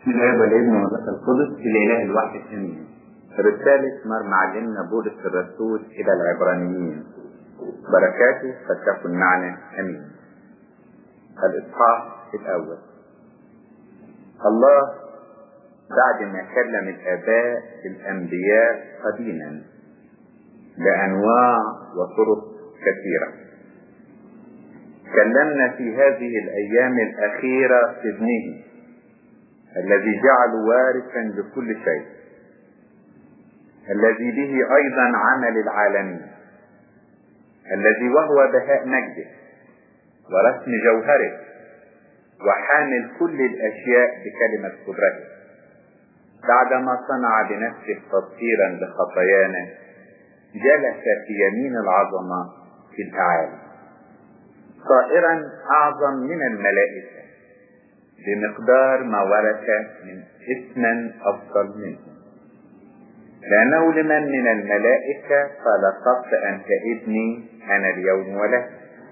الآب والابن والروح القدس الإله الواحد آمين. رسالة مر معلمنا بولس الرسول إلى العبرانيين بركاته فلتكن معنا آمين. الإصحاح الأول الله بعد ما كلم الآباء الأنبياء قديما بأنواع وطرق كثيرة كلمنا في هذه الأيام الأخيرة في ابنه الذي جعله وارثا لكل شيء الذي به أيضا عمل العالمين الذي وهو بهاء مجده ورسم جوهره وحامل كل الأشياء بكلمة قدرته بعدما صنع بنفسه تطهيرا لخطايانا جلس في يمين العظمة في الأعالي صائرا أعظم من الملائكة بمقدار ما ورث من اسما أفضل منه لأنه لمن من الملائكة قال قط أنت ابني أنا اليوم ولدت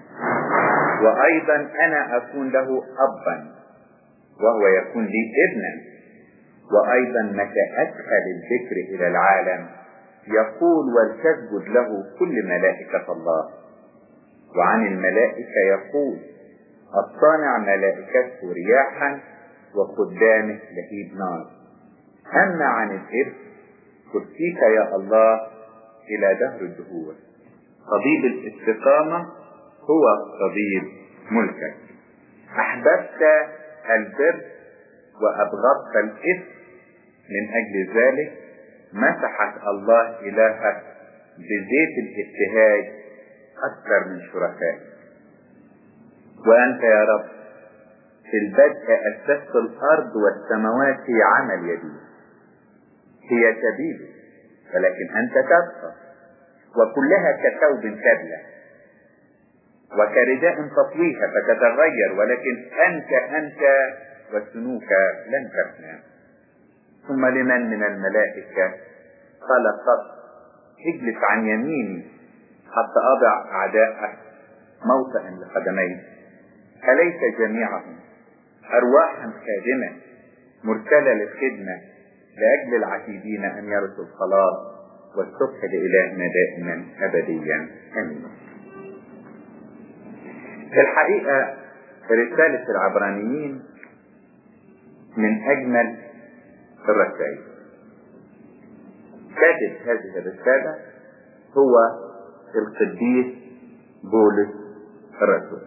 وأيضا أنا أكون له أبا وهو يكون لي ابنا وأيضا متى أدخل الذكر إلى العالم يقول ولتسجد له كل ملائكة الله وعن الملائكة يقول الصانع ملائكته رياحا وخدامه لهيب نار أما عن الإرث كرسيك يا الله إلى دهر الدهور طبيب الاستقامة هو طبيب ملكك أحببت البر وأبغضت الإثم من أجل ذلك مسحك الله إلهك بزيت الابتهاج أكثر من شركائك وأنت يا رب في البدء أسست الأرض والسماوات في عمل يدي هي تبيد ولكن أنت تبقى وكلها كثوب كبلة وكرداء تطويها فتتغير ولكن أنت أنت وسنوك لن تفنى ثم لمن من الملائكة قال قط اجلس عن يميني حتى أضع أعداءك موطئا لقدميك أليس جميعهم أرواحا خادمة مرسلة للخدمة لأجل العتيدين أن يرثوا الخلاص والصبح لإلهنا دائما أبديا آمين. في الحقيقة رسالة العبرانيين من أجمل الرسائل. كاتب هذه الرسالة هو القديس بولس الرسول.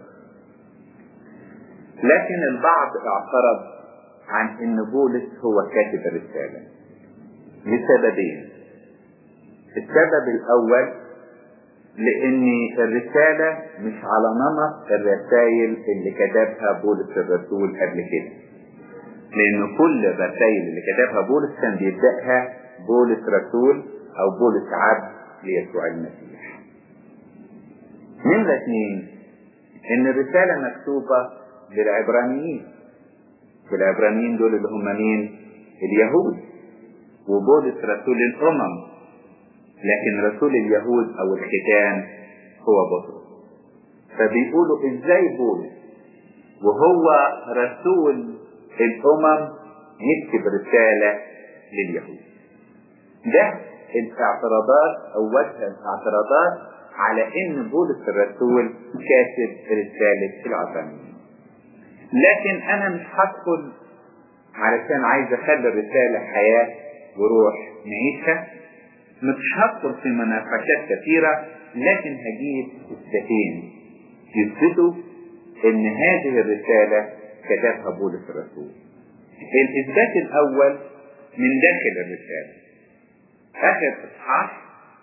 لكن البعض اعترض عن ان بولس هو كاتب الرسالة لسببين السبب الاول لان الرسالة مش على نمط الرسائل اللي كتبها بولس الرسول قبل كده لان كل الرسائل اللي كتبها بولس كان بيبدأها بولس رسول او بولس عبد ليسوع المسيح نمرة اثنين ان الرسالة مكتوبة للعبرانيين والعبرانيين دول اللي هم مين اليهود وبولس رسول الامم لكن رسول اليهود او الختان هو بطرس فبيقولوا ازاي بولس وهو رسول الامم يكتب رسالة لليهود ده الاعتراضات او وجه الاعتراضات على ان بولس الرسول كاتب رسالة العبرانيين لكن انا مش هدخل علشان عايز اخلي الرسالة حياة وروح نعيشها مش هدخل في مناقشات كثيرة لكن هجيب اثباتين يثبتوا ان هذه الرسالة كتبها بولس الرسول الاثبات الاول من داخل الرسالة اخر اصحاح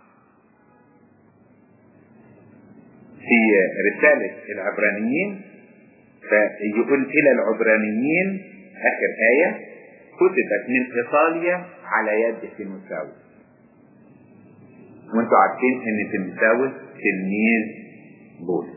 في رسالة العبرانيين فيقول إلى العبرانيين آخر آية كتبت من إيطاليا على يد تيموثاوس وانتوا عارفين ان تيموثاوس تلميذ بولس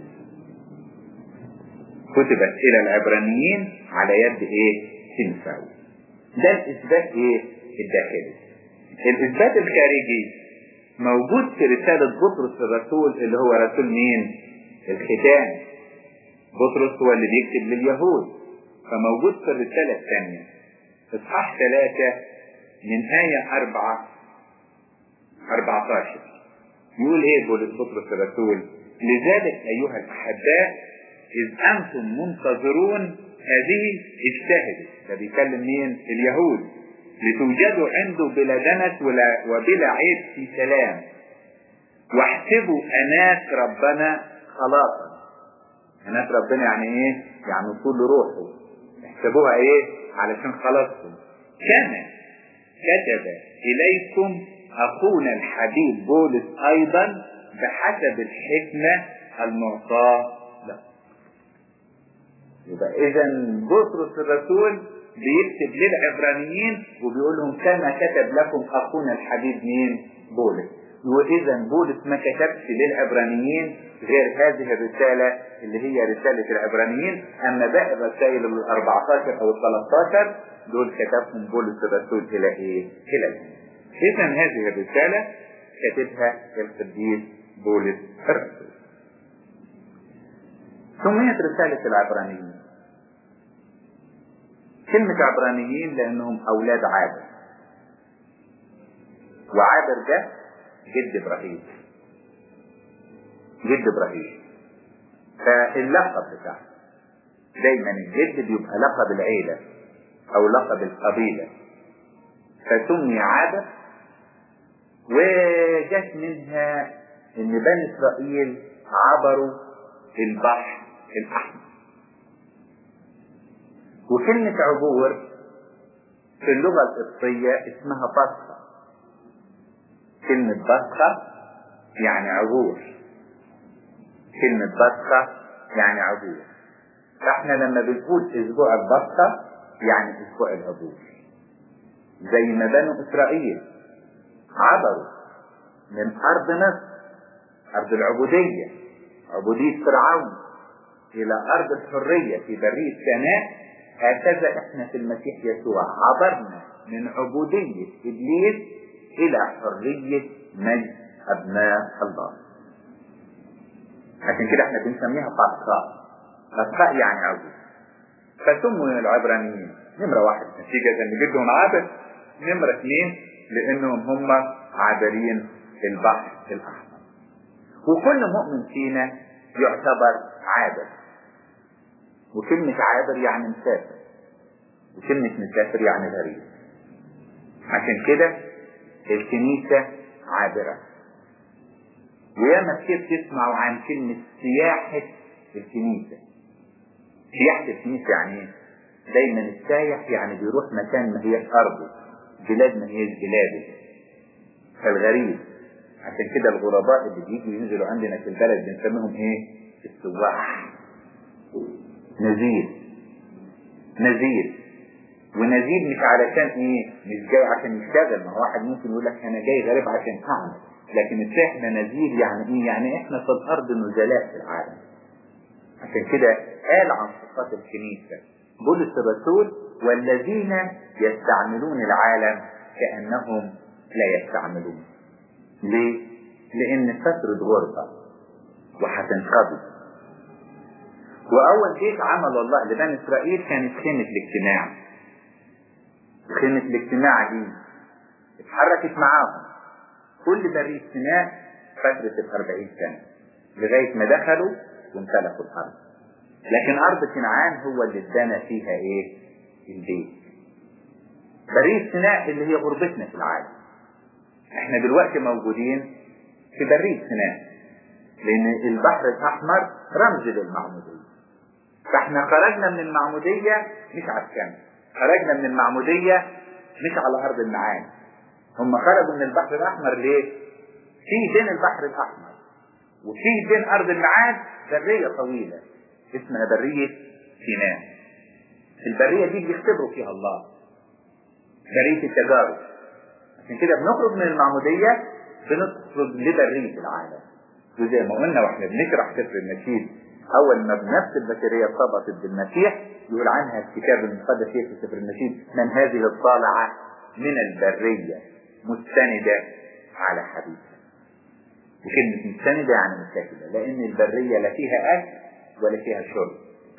كتبت إلى العبرانيين على يد إيه؟ تيموثاوس ده الإثبات إيه؟ الداخلي الإثبات الخارجي موجود في رسالة بطرس الرسول اللي هو رسول مين؟ الختان بطرس هو اللي بيكتب لليهود فموجود في الرسالة الثانية اصحاح ثلاثة من آية أربعة أربعة عشر يقول ايه بولس بطرس الرسول لذلك أيها الأحباء إذ أنتم منتظرون هذه اجتهدوا ده بيكلم مين اليهود لتوجدوا عنده بلا دنس ولا وبلا عيب في سلام واحسبوا أناس ربنا خلاصا أناس ربنا يعني ايه يعني طول روحه احسبوها ايه علشان خلاصكم كما كتب إليكم أخونا الحبيب بولس أيضا بحسب الحكمة المعطاة له يبقى إذا بطرس الرسول بيكتب للعبرانيين وبيقول لهم كما كتب لكم أخونا الحبيب مين بولس وإذا بولس ما كتبش للعبرانيين غير هذه الرسالة اللي هي رسالة العبرانيين أما باقي الرسائل ال 14 أو ال 13 دول كتبهم بولس الرسول إلى إيه؟ إلى الأمم. إذا هذه الرسالة كتبها القديس بولس الرسول. سميت رسالة العبرانيين. كلمة عبرانيين لأنهم أولاد عابر. وعابر ده جد إبراهيم. جد إبراهيم. فاللقب بتاعه دايما الجد بيبقى لقب العيلة أو لقب القبيلة. فسمي عابر وجت منها ان بني اسرائيل عبروا البحر الاحمر وكلمة عبور في اللغة القبطية اسمها بصخة كلمة بصخة يعني عبور كلمة بصخة يعني عبور فاحنا لما بنقول اسبوع البصخة يعني اسبوع العبور زي ما بنو اسرائيل عبروا من ارض مصر ارض العبودية عبودية فرعون الى ارض الحرية في برية سيناء هكذا احنا في المسيح يسوع عبرنا من عبودية ابليس الى حرية مجد ابناء الله عشان كده احنا بنسميها بطخاء بطخاء يعني عبود فسموا العبرانيين نمرة واحد نتيجة ان جدهم عابد نمرة اثنين لانهم هم عابرين البحر الاحمر وكل مؤمن فينا يعتبر عابر وكلمة عابر يعني مسافر وكلمة مسافر يعني غريب عشان كده الكنيسة عابرة وياما كتير تسمعوا عن كلمة سياحة الكنيسة سياحة الكنيسة يعني ايه؟ دايما السايح يعني بيروح مكان ما هيش أرضه بلاد ما هيش بلاده فالغريب عشان كده الغرباء اللي بيجوا ينزلوا عندنا في البلد بنسميهم ايه؟ السواح نزيل نزيل ونزيل مش علشان ايه؟ مش جاي عشان يشتغل ما هو واحد ممكن يقول لك انا جاي غريب عشان اعمل لكن احنا نزيل يعني ايه؟ يعني احنا في الارض نزلاء في العالم عشان كده قال عن صفات الكنيسة بولس الرسول والذين يستعملون العالم كأنهم لا يستعملون ليه؟ لأن فترة غربة وهتنقضي وأول شيء عمل الله لبني إسرائيل كانت خيمة الاجتماع خيمة الاجتماع دي اتحركت معاهم كل بريد سيناء فترة الأربعين سنة لغاية ما دخلوا وامتلكوا الأرض لكن أرض كنعان هو اللي ادانا فيها إيه؟ البيت بريد سيناء اللي هي غربتنا في العالم احنا دلوقتي موجودين في بريد سيناء لأن البحر الأحمر رمز للمعمودية فاحنا خرجنا من المعمودية مش على الشمس خرجنا من المعمودية مش على أرض المعاني هم خرجوا من البحر الأحمر ليه؟ في بين البحر الأحمر وفي بين أرض المعاد برية طويلة اسمها برية سيناء البرية دي بيختبروا فيها الله برية التجارب عشان كده بنخرج من المعمودية بنخرج لبرية العالم وزي ما قلنا واحنا بنشرح سفر النشيد اول ما بنفس البشرية ارتبطت بالمسيح يقول عنها الكتاب المقدس في سفر النشيد من هذه الطالعة من البرية مستندة على حبيبها وكلمة مستندة يعني متكلة لأن البرية لا فيها أكل ولا فيها شرب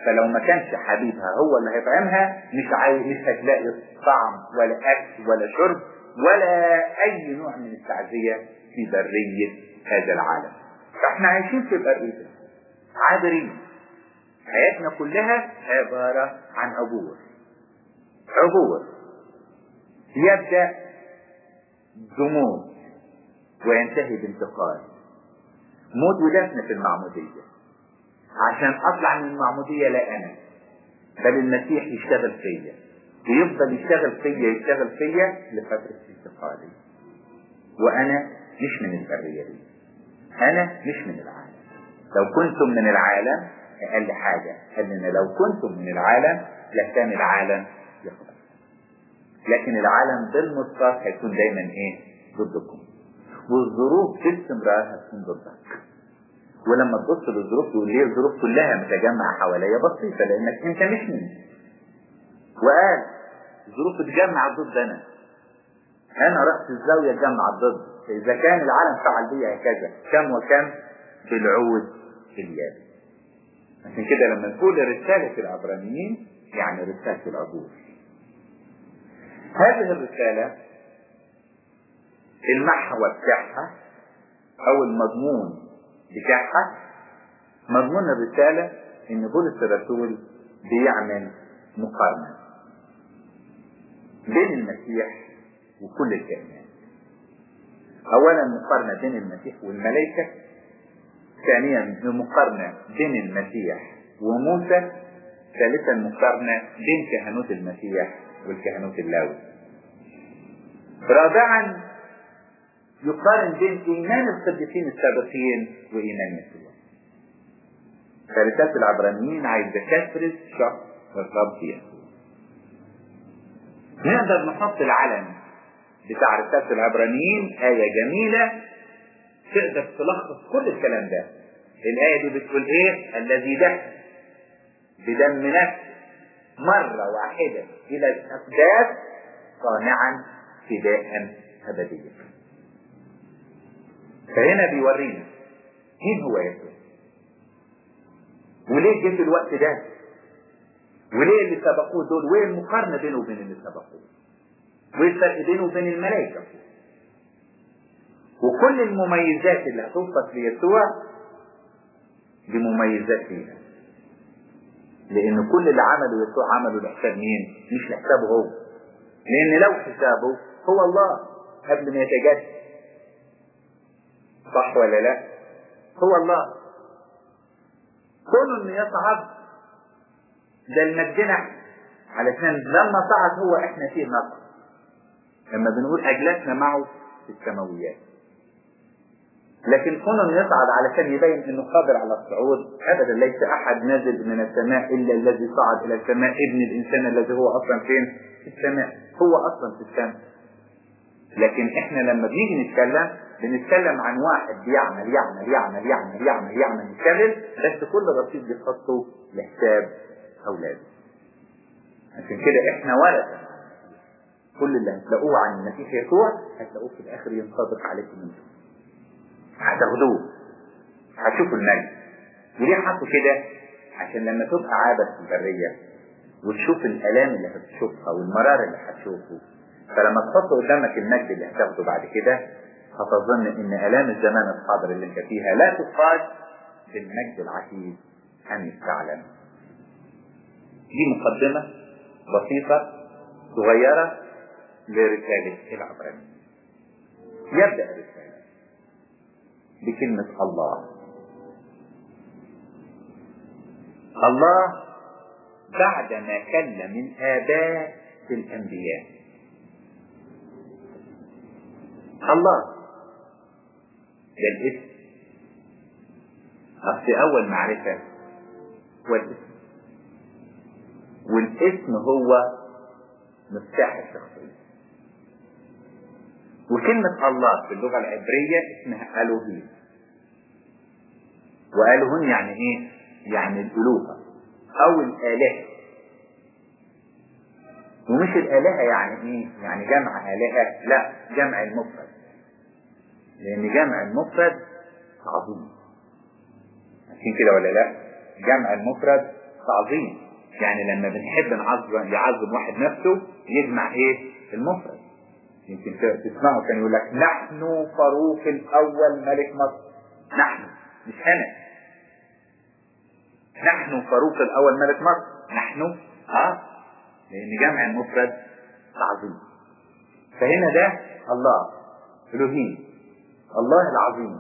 فلو ما كانش حبيبها هو اللي هيطعمها مش عاي... مش هتلاقي طعم ولا اكل ولا شرب ولا اي نوع من التعزية في برية هذا العالم فاحنا عايشين في برية عابرين حياتنا كلها عبارة عن عبور عبور يبدأ بموت وينتهي بانتقال موت ودفن في المعمودية عشان اطلع من المعمودية لا انا بل المسيح يشتغل فيا ويفضل يشتغل فيا يشتغل فيا لفترة انتقالي وانا مش من البرية دي انا مش من العالم لو كنتم من العالم اقل حاجة اننا لو كنتم من العالم لكان العالم يخضع لكن العالم بالمصطلح هيكون دايما ايه ضدكم والظروف باستمرار هتكون ضدك ولما تبص للظروف تقول ليه الظروف كلها متجمعة حواليا بسيطة لانك انت مش مني وقال الظروف تتجمع ضد انا انا رأس الزاوية تجمع ضد فاذا كان العالم فعل بي هكذا كم وكم بالعود اليابس عشان كده لما نقول رسالة العبرانيين يعني رسالة العبور هذه الرسالة المحور بتاعها او المضمون بتاعها مضمون الرسالة ان بولس الرسول بيعمل مقارنة بين المسيح وكل الكائنات اولا مقارنة بين المسيح والملائكة ثانيا مقارنة بين المسيح وموسى ثالثا مقارنة بين كهنوت المسيح والكهنوت اللاوي رابعا يقارن بين ايمان القديسين السابقين وايمان يسوع فرسالة العبرانيين عايزة تفرز شخص الرب يسوع نقدر نحط العلم بتاع رسالة العبرانيين آية جميلة تقدر تلخص كل الكلام ده الآية دي بتقول إيه؟ الذي دخل بدم نفسه مرة واحدة إلى الأقداس صانعا فداء أبديا. فهنا بيورينا مين هو يسوع؟ وليه جه في الوقت ده؟ وليه اللي سبقوه دول؟ وايه المقارنة بينه وبين اللي سبقوه؟ وايه الفرق بينه وبين الملائكة؟ وكل المميزات اللي هتوصف ليسوع دي مميزات لينا لان كل اللي عمله يسوع عمله لحساب مين مش لحسابه هو لان لو حسابه هو الله قبل ما يتجدد صح ولا لا هو الله كونه انه يصعد ده لمجدنا علشان لما صعد هو احنا فيه نقص لما بنقول اجلسنا معه في السماويات لكن كونه انه يصعد علشان يبين انه قادر على الصعود ابدا ليس احد نازل من السماء الا الذي صعد الى السماء ابن الانسان الذي هو اصلا فين في السماء هو اصلا في السماء لكن احنا لما بنيجي نتكلم بنتكلم عن واحد بيعمل يعمل يعمل يعمل يعمل يعمل يشتغل بس كل رصيد بيحطه لحساب اولاده عشان كده احنا ورثه كل اللي هتلاقوه عن المسيح يسوع هتلاقوه في الاخر ينطبق عليكم انتم هتاخدوه هتشوفوا المجد وليه حطوا كده عشان لما تبقى عابر في البرية وتشوف الآلام اللي هتشوفها والمرار اللي هتشوفه فلما تحط قدامك المجد اللي هتاخده بعد كده هتظن ان آلام الزمان الحاضر اللي انت فيها لا تقاس بالمجد العتيد أن يستعلم دي مقدمة بسيطة صغيرة لرسالة العبرانيين يبدأ الرسالة بكلمة الله الله بعدما كلم الآباء في الأنبياء الله ده الاسم أصل أول معرفة هو الاسم والاسم هو مفتاح الشخصية وكلمة الله في اللغة العبرية اسمها ألوهيم وألوهيم يعني إيه؟ يعني الألوهة أو الآلهة ومش الآلهة يعني إيه؟ يعني جمع آلهة لا جمع المفرد لأن جمع المفرد عظيم عشان كده ولا لا؟ جمع المفرد تعظيم يعني لما بنحب نعظم يعظم واحد نفسه يجمع ايه المفرد يمكن تسمعوا كان يقول لك نحن فاروق الاول ملك مصر نحن مش انا نحن فاروق الاول ملك مصر نحن اه لان جمع المفرد تعظيم فهنا ده الله الوهيم الله العظيم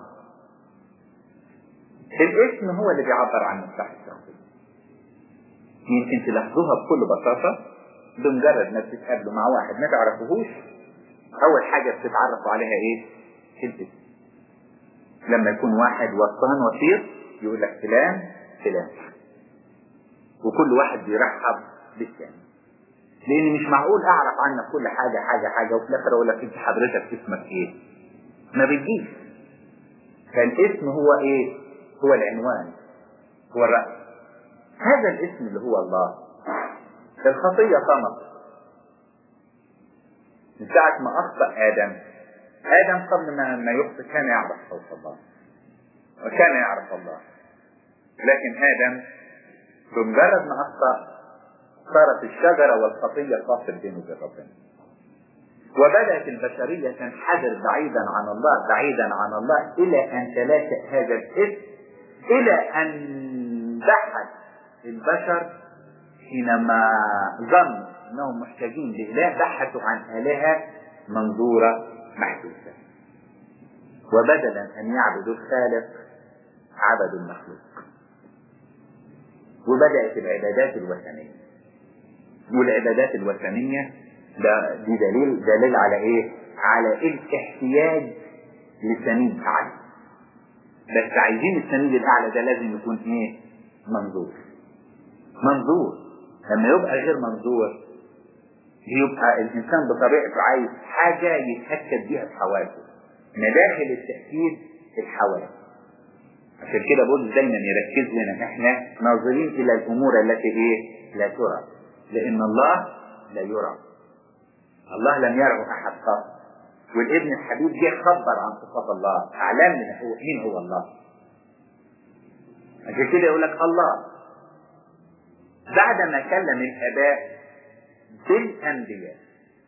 الاسم هو اللي بيعبر عن مفتاح الشخصية يمكن تلاحظوها بكل بساطة بمجرد ما بتتقابلوا مع واحد ما تعرفوهوش أول حاجة بتتعرفوا عليها إيه؟ الاسم لما يكون واحد وسطان وسيط يقول لك فلان فلان وكل واحد بيرحب بالثاني لان مش معقول اعرف عنك كل حاجه حاجه حاجه وفي الاخر اقول لك انت حضرتك اسمك ايه ما بتجيش فالاسم هو ايه هو العنوان هو الرأس هذا الاسم اللي هو الله الخطية طمس من ساعة ما أخطأ آدم آدم قبل ما ما يخطئ كان يعرف صوت الله وكان يعرف الله لكن آدم بمجرد ما أخطأ صارت الشجرة والخطية فاصل بينه وبين ربنا وبدأت البشرية تنحدر بعيدا عن الله بعيدا عن الله إلى أن تلاشى هذا الاسم إلى أن بحث البشر حينما ظنوا أنهم محتاجين لإله بحثوا عن آلهة منظورة محدودة وبدلا أن يعبدوا الخالق عبدوا المخلوق وبدأت العبادات الوثنية والعبادات الوثنية ده دي دليل دليل على ايه؟ على الاحتياج لسنيد اعلى. بس عايزين السنيد الاعلى ده لازم يكون ايه؟ منظور. منظور. لما يبقى غير منظور يبقى الانسان بطبيعته عايز حاجة يتأكد بيها بحواسه. مداخل التأكيد الحواس. عشان كده بقول دايما يركز لنا احنا ناظرين الى الامور التي ايه؟ لا ترى. لان الله لا يرى. الله لم يره احد قط والابن الحبيب جه خبر عن صفات الله اعلم لنا هو مين هو الله عشان كده يقول لك الله بعد ما كلم الاباء بالانبياء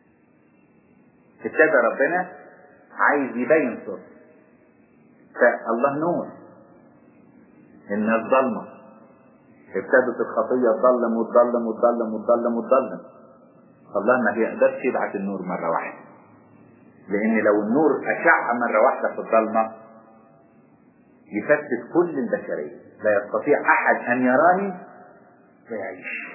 ابتدى ربنا عايز يبين صوت فالله نور الناس ضلمه ابتدت الخطيه تضلم وتضلم وتضلم وتضلم وتضلم الله ما بيقدرش يبعت النور مرة واحدة لأن لو النور أشع مرة واحدة في الظلمة يفتت كل البشرية لا يستطيع أحد أن يراني ويعيش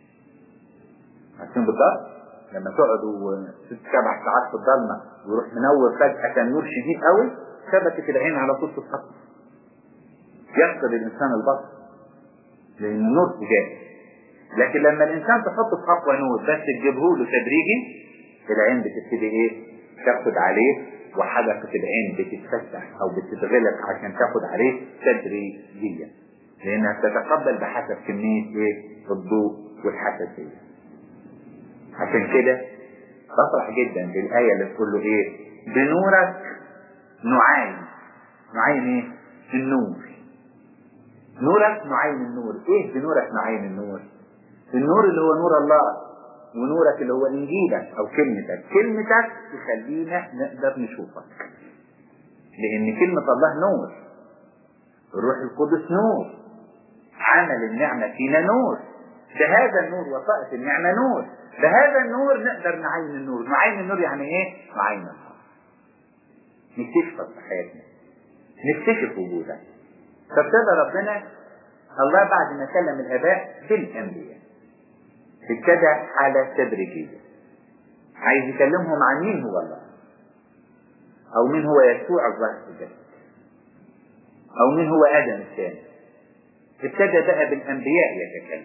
عشان بالضبط لما تقعدوا ست سبع ساعات في الظلمة ويروح منور فجأة نور شديد قوي شبكة العين على طول تتحط يفقد الإنسان البصر لأن النور جاي لكن لما الانسان تحطه في اقوى نور بس تجيبه له تدريجي العين بتبتدي ايه تاخد عليه وحدقة العين بتتفتح او بتتغلق عشان تاخد عليه تدريجيا لانها تتقبل بحسب كمية ايه الضوء والحساسية عشان كده بفرح جدا بالآية اللي تقول له ايه بنورك نعاين نعاين ايه النور نورك نعاين النور ايه بنورك نعاين النور النور اللي هو نور الله ونورك اللي هو انجيلك او كلمتك كلمتك تخلينا نقدر نشوفك لان كلمة الله نور الروح القدس نور عمل النعمة فينا نور بهذا النور وطاقة النعمة نور بهذا النور نقدر نعين النور نعين النور يعني ايه نعين الله نكتشفك في حياتنا نكتشف وجودك فابتدى ربنا الله بعد ما كلم الاباء بالانبياء ابتدى حالة تدريجية عايز يكلمهم عن مين هو الله او مين هو يسوع الظاهر في الجسد او مين هو ادم الثاني ابتدى بقى بالانبياء يتكلم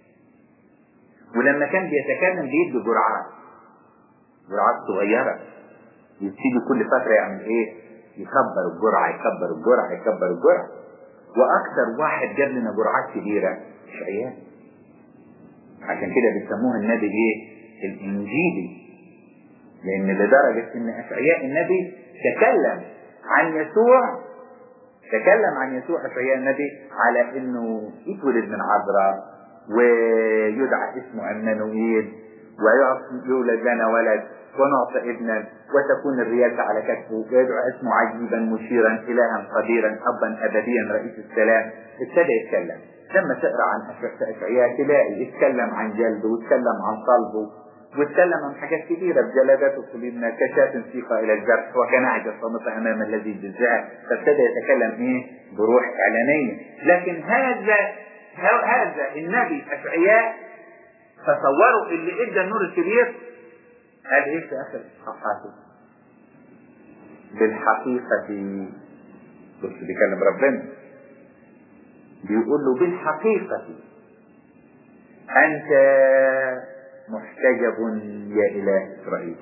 ولما كان بيتكلم بيدي جرعات جرعات صغيرة يبتدي كل فترة يعمل ايه يكبر الجرعة يكبر الجرعة يكبر الجرعة واكثر واحد جاب لنا جرعات كبيرة اشعياء عشان كده بيسموه النبي ايه الانجيلي لان لدرجة ان اشعياء النبي تكلم عن يسوع تكلم عن يسوع اشعياء النبي على انه يتولد من عذراء ويدعى اسمه عمانوئيل ويولد لنا ولد ونعطى ابنا وتكون الرياسة على كتفه ويدعو اسمه عجيبا مشيرا إلها قديرا أبا أبديا رئيس السلام ابتدى يتكلم لما تقرا عن اشعياء تلاقي يتكلم عن جلده ويتكلم عن صلبه واتكلم عن حاجات كثيرة بجلداته سليمنا كشاة سيقة إلى الجرح وكنعجة صامتة أمام الذي بالزعل فابتدى يتكلم إيه بروح إعلانية لكن هذا هذا النبي أشعياء تصوروا اللي ادى النور الكبير قال ايه في اخر صفحاته بالحقيقة بص بيكلم ربنا بيقول له بالحقيقة أنت محتجب يا إله إسرائيل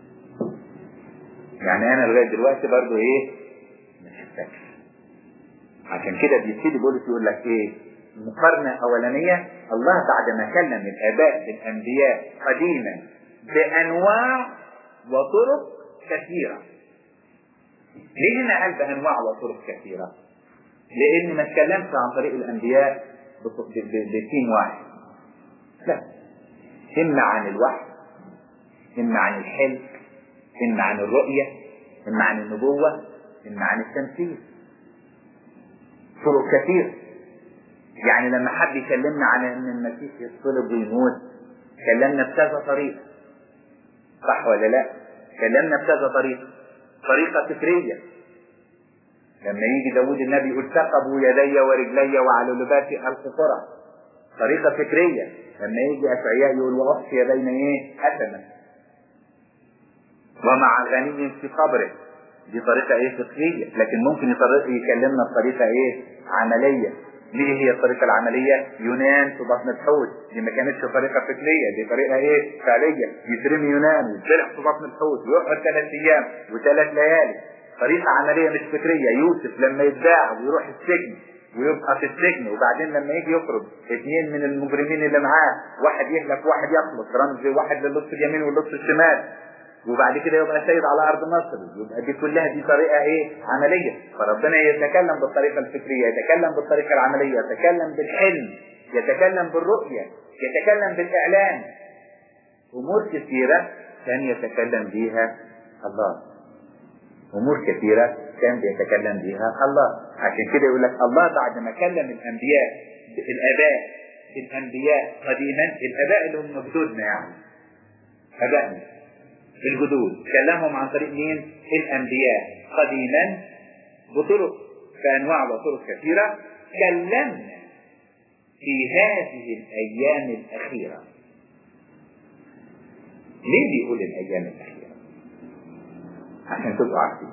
يعني أنا لغاية دلوقتي برضو إيه مش فاكر عشان كده بيبتدي بولس يقول لك إيه مقارنة أولانية الله بعد ما كلم الآباء بالأنبياء قديما بأنواع وطرق كثيرة ليه هنا قال بأنواع وطرق كثيرة لأن ما اتكلمش عن طريق الأنبياء بتيم واحد لا إما عن الوحي إما عن الحلم إما عن الرؤية إما عن النبوة إما عن التمثيل طرق كثيرة يعني لما حد يكلمنا عن ان المسيح يصلب ويموت كلمنا بكذا طريقه صح ولا لا كلمنا بكذا طريقه طريقه فكريه لما يجي داود النبي يقول ثقبوا يدي ورجلي وعلى لباسي القطرة طريقة فكرية لما يجي أشعياء يقول وأخفي بين إيه أسما ومع غني في قبره دي طريقة إيه فكرية لكن ممكن يكلمنا بطريقة إيه عملية ليه هي الطريقة العملية يونان في بطن الحوت دي ما كانتش طريقة فكرية دي طريقة ايه فعلية يترمي يونان ويتبلع في بطن الحوت ويقعد ثلاث ايام وثلاث ليالي طريقة عملية مش فكرية يوسف لما يتباع ويروح السجن ويبقى في السجن وبعدين لما يجي يخرج اثنين من المجرمين اللي معاه واحد يهلك واحد يخلص رمز واحد للنص اليمين والنص الشمال وبعد كده يبقى سيد على ارض مصر يبقى دي كلها دي طريقه ايه عمليه فربنا يتكلم بالطريقه الفكريه يتكلم بالطريقه العمليه يتكلم بالحلم يتكلم بالرؤيه يتكلم بالاعلان امور كثيره كان يتكلم بها الله امور كثيره كان بيتكلم بها الله عشان كده يقول لك الله بعد ما كلم الانبياء الاباء الانبياء قديما الاباء اللي هم جدودنا يعني ابائنا الجدود كلمهم عن طريق مين الانبياء قديما بطرق بانواع وطرق كثيره كلمنا في هذه الايام الاخيره ليه بيقول الايام الاخيره عشان تبقوا عارفين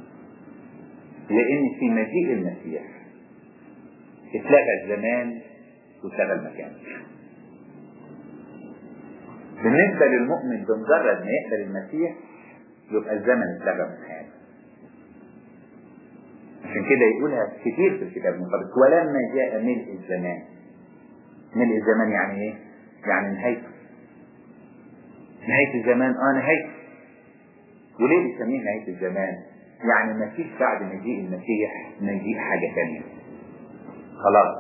لان في مجيء المسيح اتلغى الزمان واتلغى المكان بالنسبة للمؤمن بمجرد ما يقبل المسيح يبقى الزمن اتلغى من حياته. عشان كده يقولها كتير في الكتاب المقدس ولما جاء ملء الزمان. ملء الزمان يعني ايه؟ يعني نهايته. نهاية الزمان اه نهايته. وليه بيسميه نهاية الزمان؟ يعني ما فيش بعد مجيء المسيح مجيء حاجة ثانية. خلاص.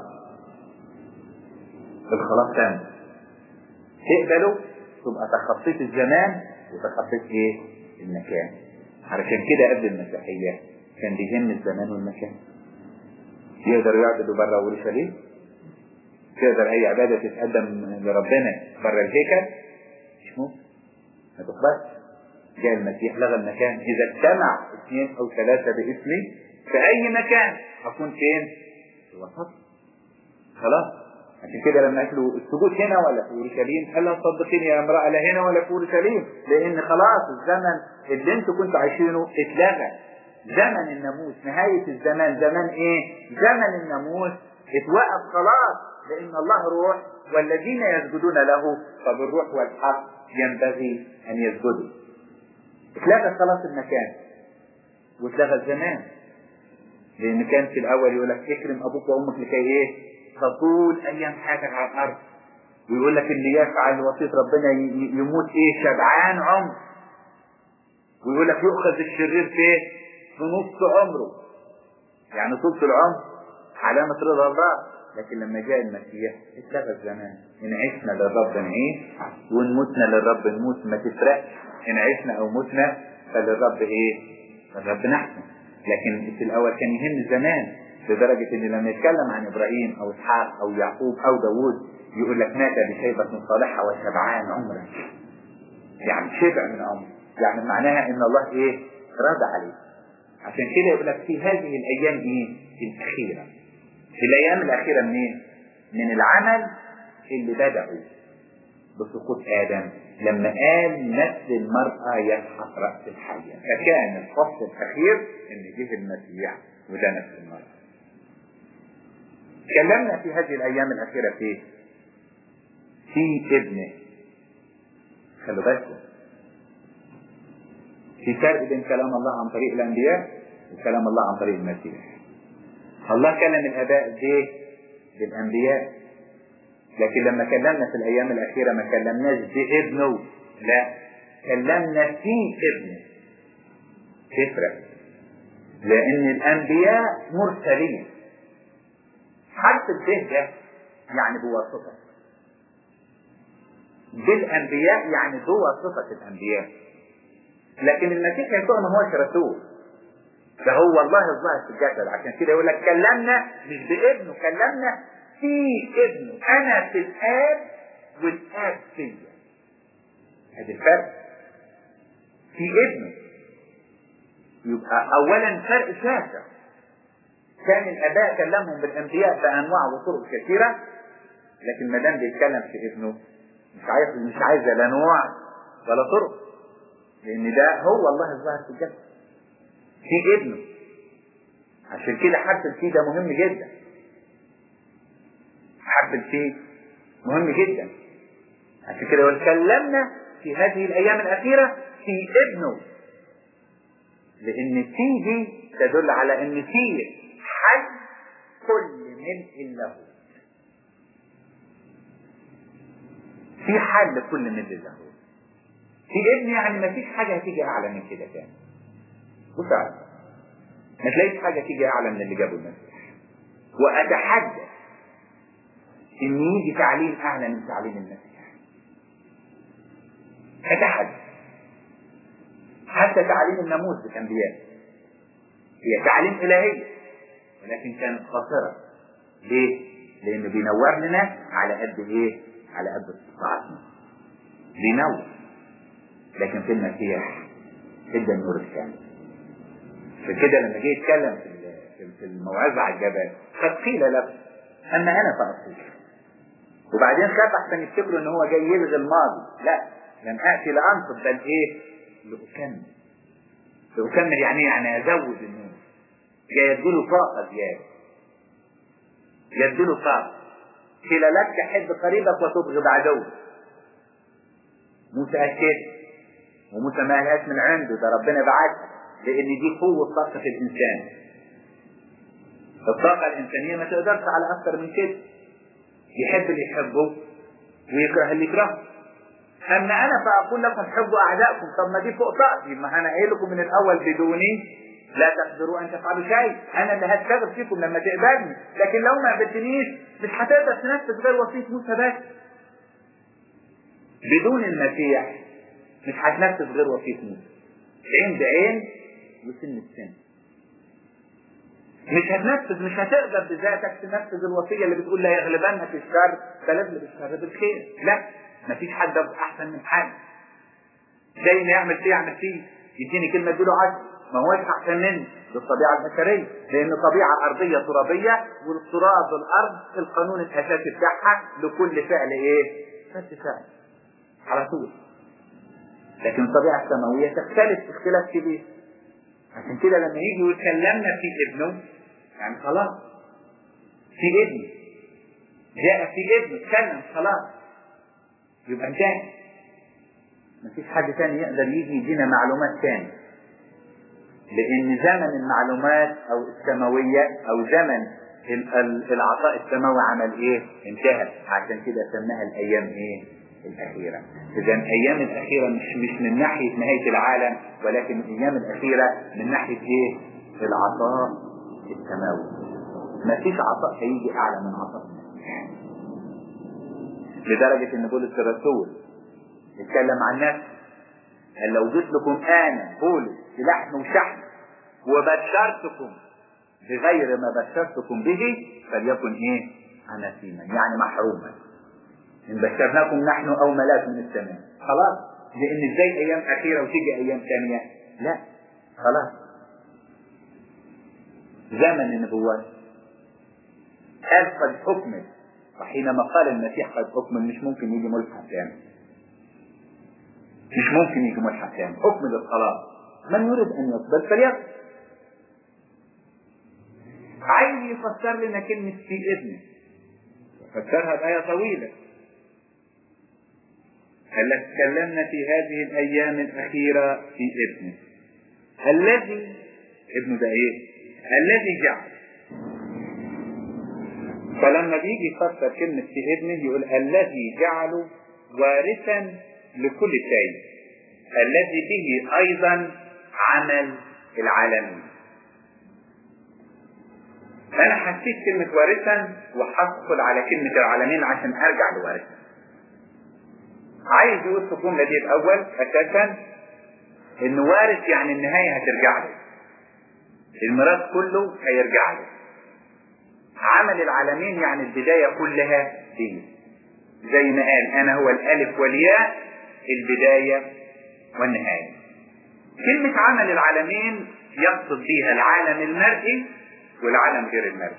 الخلاص تم. تقبله تبقى تخطيت الزمان وتخطيت ايه المكان علشان كده قبل المسيحية كان بيهم الزمان والمكان يقدروا يعبدوا بره اورشليم تقدر اي عبادة تتقدم لربنا بره الهيكل مش ممكن ما تقبلش جاء المسيح لغى المكان اذا اجتمع اثنين او ثلاثة باسمي في اي مكان اكون فين في وسط خلاص عشان كده لما قالوا السجود هنا ولا في اورشليم قال لها صدقيني يا امراه لا هنا ولا في اورشليم لان خلاص الزمن اللي انتوا كنتوا عايشينه اتلغى زمن الناموس نهايه الزمان زمان ايه؟ زمن الناموس اتوقف خلاص لان الله روح والذين يسجدون له فبالروح والحق ينبغي ان يسجدوا اتلغى خلاص المكان واتلغى الزمان لان كان في الاول يقول لك اكرم ابوك وامك لكي ايه؟ تطول ايام حياتك على الارض ويقول لك اللي يفعل وصيه ربنا يموت ايه شبعان عمر ويقول لك يؤخذ الشرير في ايه في نص عمره يعني طول العمر علامة رضا الله لكن لما جاء المسيح اتلغى الزمان إن عشنا للرب نعيش وإن متنا للرب نموت ما تفرقش إن عشنا أو متنا فللرب إيه؟ الرب نحن لكن في الأول كان يهم زمان لدرجة إن لما يتكلم عن إبراهيم أو إسحاق أو يعقوب أو داوود يقول لك مات بشيبة صالحة وشبعان عمرا يعني شبع من عمر يعني معناها إن الله إيه؟ راضى عليه عشان كده يقول لك في هذه الأيام إيه؟ الأخيرة في الأيام الأخيرة منين؟ من العمل اللي بدأوا بسقوط آدم لما قال نسل المرأة يسحق رأس الحية فكان الفصل الأخير إن جه المسيح وده نسل المرأة تكلمنا في هذه الأيام الأخيرة في في ابنه خلوا بالكم في فرق بين كلام الله عن طريق الأنبياء وكلام الله عن طريق المسيح الله كلم الآباء دي بالأنبياء لكن لما كلمنا في الأيام الأخيرة ما كلمناش بابنه لا كلمنا في ابنه تفرق لأن الأنبياء مرسلين حرف الب ده يعني بواسطة بالأنبياء يعني بواسطة الأنبياء لكن المسيح يسوع ما هوش رسول ده هو الله الظاهر في الجسد عشان كده يقول لك كلمنا مش بابنه كلمنا في ابنه انا في الاب والاب فيا هذا الفرق في ابنه يبقى اولا فرق شاسع كان الاباء كلمهم بالانبياء بانواع وطرق كثيره لكن ما دام بيتكلم في ابنه مش عايز مش عايز لا نوع ولا طرق لان ده هو الله الظاهر في الجسد في ابنه عشان كده حرف الفي ده مهم جدا حرف الفي مهم جدا عشان كده وتكلمنا في هذه الايام الاخيره في ابنه لان في دي تدل على ان في حل كل ملء له في حل كل ملء له في ابن يعني ما فيش حاجه هتيجي اعلى من كده تاني وفعلا ما تلاقيش حاجة تيجي أعلى من اللي جابه المسيح وأتحدى إن يجي تعليم أعلى من تعليم المسيح أتحدى حتى تعليم الناموس بالأنبياء هي تعليم إلهية ولكن كانت خاسرة ليه؟ لأنه بينور لنا على قد إيه؟ على قد استطاعتنا بينور لكن في المسيح ادى النور الكامل عشان كده لما جه يتكلم في في الموعظه على الجبل قد قيل له اما انا فاصيح وبعدين خاف احسن يفتكروا ان هو جاي يلغي الماضي لا لم اتي لانصب بل ايه؟ لاكمل لاكمل يعني ايه؟ يعني ازود النور جاي يديله طاقه زياده يديله طاقه قيل لك تحب قريبك وتبغض عدوك موسى اكد وموسى ما لهاش من عنده ده ربنا بعتها لان دي قوة طاقة الانسان الطاقة الانسانية ما تقدرش على اكتر من كده يحب اللي يحبه ويكره اللي يكرهه اما انا فاقول لكم حبوا اعدائكم طب ما دي فوق طاقتي ما انا قايل لكم من الاول بدوني لا تقدروا ان تفعلوا شيء انا اللي هشتغل فيكم لما تقبلني لكن لو ما قبلتنيش مش هتقدر تنفذ غير وصيه موسى بس بدون المسيح مش هتنفذ غير وصيه موسى عين بعين وسن بسن مش هتنفذ مش هتقدر بذاتك تنفذ الوصية اللي بتقول لا يغلبنك الشر بل اغلب الشر بالخير لا مفيش حد احسن من حد زي ما يعمل فيه يعمل فيه يديني كلمة اديله عشر ما هوش احسن مني بالطبيعة البشرية لان طبيعة ارضية ترابية والتراب الارض القانون الاساسي بتاعها لكل فعل ايه؟ رد فعل على طول لكن الطبيعة السماوية تختلف اختلاف كبير عشان كده لما يجي ويكلمنا في ابنه يعني خلاص في ابن جاء في ابن اتكلم خلاص يبقى انتهى مفيش حد تاني يقدر يجي يدينا معلومات تاني لان زمن المعلومات او السماوية او زمن العطاء السماوي عمل ايه انتهى عشان كده سماها الايام ايه الأخيرة إذا الأيام الأخيرة مش مش من ناحية نهاية العالم ولكن الأيام الأخيرة من ناحية إيه؟ العطاء السماوي. ما فيش عطاء هيجي أعلى من عطاء المسيح. لدرجة ان بولس الرسول اتكلم عن نفسه قال لو جيت لكم انا بولس بلحم وشحم وبشرتكم بغير ما بشرتكم به فليكن ايه اناسيما يعني محروما ان بشرناكم نحن او ملاك من السماء خلاص لان ازاي ايام اخيره وتيجي ايام ثانيه لا خلاص زمن النبوات قال قد حكمت وحينما قال المسيح قد حكمت مش ممكن يجي ملحق ثاني مش ممكن يجي ملحق ثاني حكم للصلاة من يريد ان يقبل فليقبل عايز يفسر لنا كلمة في إذنه فسرها بآية طويلة قال لك تكلمنا في هذه الأيام الأخيرة في ابنه الذي ابنه ده إيه؟ الذي جعل فلما بيجي يفسر كلمة في ابنه يقول الذي جعله وارثا لكل شيء الذي به أيضا عمل العالمين أنا حسيت كلمة وارثا وهدخل على كلمة العالمين عشان أرجع لوارثا عايز يقول في الجملة دي الأول أساسا إن وارث يعني النهاية هترجع له الميراث كله هيرجع له عمل العالمين يعني البداية كلها دي زي ما قال أنا هو الألف والياء البداية والنهاية كلمة عمل العالمين يقصد بها العالم المرئي والعالم غير المرئي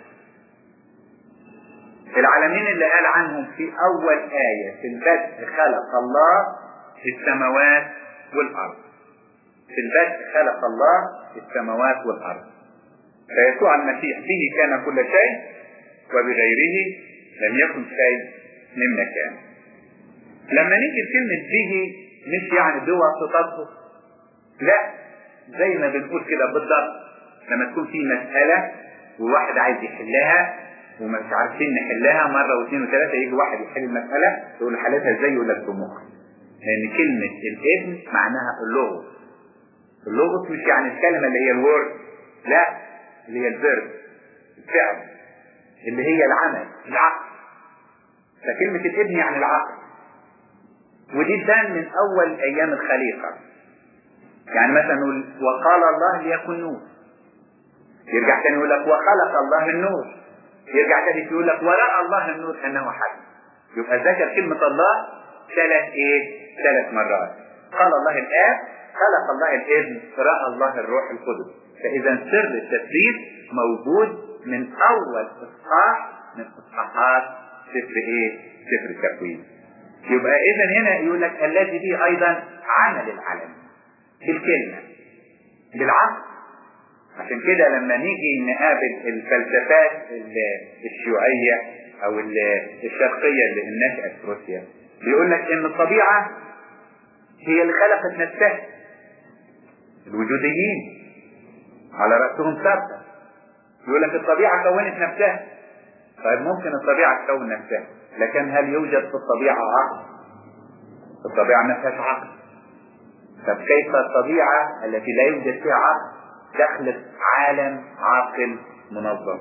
العالمين اللي قال عنهم في أول آية في البدء خلق الله السماوات والأرض في البدء خلق الله السماوات والأرض فيسوع المسيح به كان كل شيء وبغيره لم يكن شيء مما كان لما نيجي كلمة به مش يعني بواسطته لا زي ما بنقول كده بالضبط لما تكون في مسألة وواحد عايز يحلها ومش عارفين نحلها مرة واثنين وثلاثة يجي واحد يحل المسألة يقول حلتها ازاي يقول لك بمخ لأن كلمة الابن معناها اللغة اللغة مش يعني الكلمة اللي هي الورد لا اللي هي الفيرب الفعل اللي هي العمل العقل فكلمة الابن يعني العقل ودي تبان من أول أيام الخليقة يعني مثلا نقول وقال الله ليكن نور يرجع تاني يقول لك وخلق الله النور يرجع تاني يقول لك ورأى الله النور أنه حي يبقى ذكر كلمة الله ثلاث إيه؟ ثلاث مرات قال الله الآب خلق الله الابن رأى الله الروح القدس فإذا سر التثبيت موجود من أول إصحاح من إصحاحات سفر إيه؟ سفر التكوين يبقى إذا هنا يقول لك الذي به أيضا عمل العالم بالكلمة بالعقل عشان كده لما نيجي نقابل الفلسفات الشيوعية أو الشرقية اللي نشأت في روسيا بيقول لك إن الطبيعة هي اللي خلقت نفسها الوجوديين على رأسهم ثابتة يقول لك الطبيعة كونت نفسها طيب ممكن الطبيعة تكون نفسها لكن هل يوجد في الطبيعة عقل؟ الطبيعة ما فيهاش عقل طب كيف الطبيعة التي لا يوجد فيها عقل تخلق عالم عاقل منظم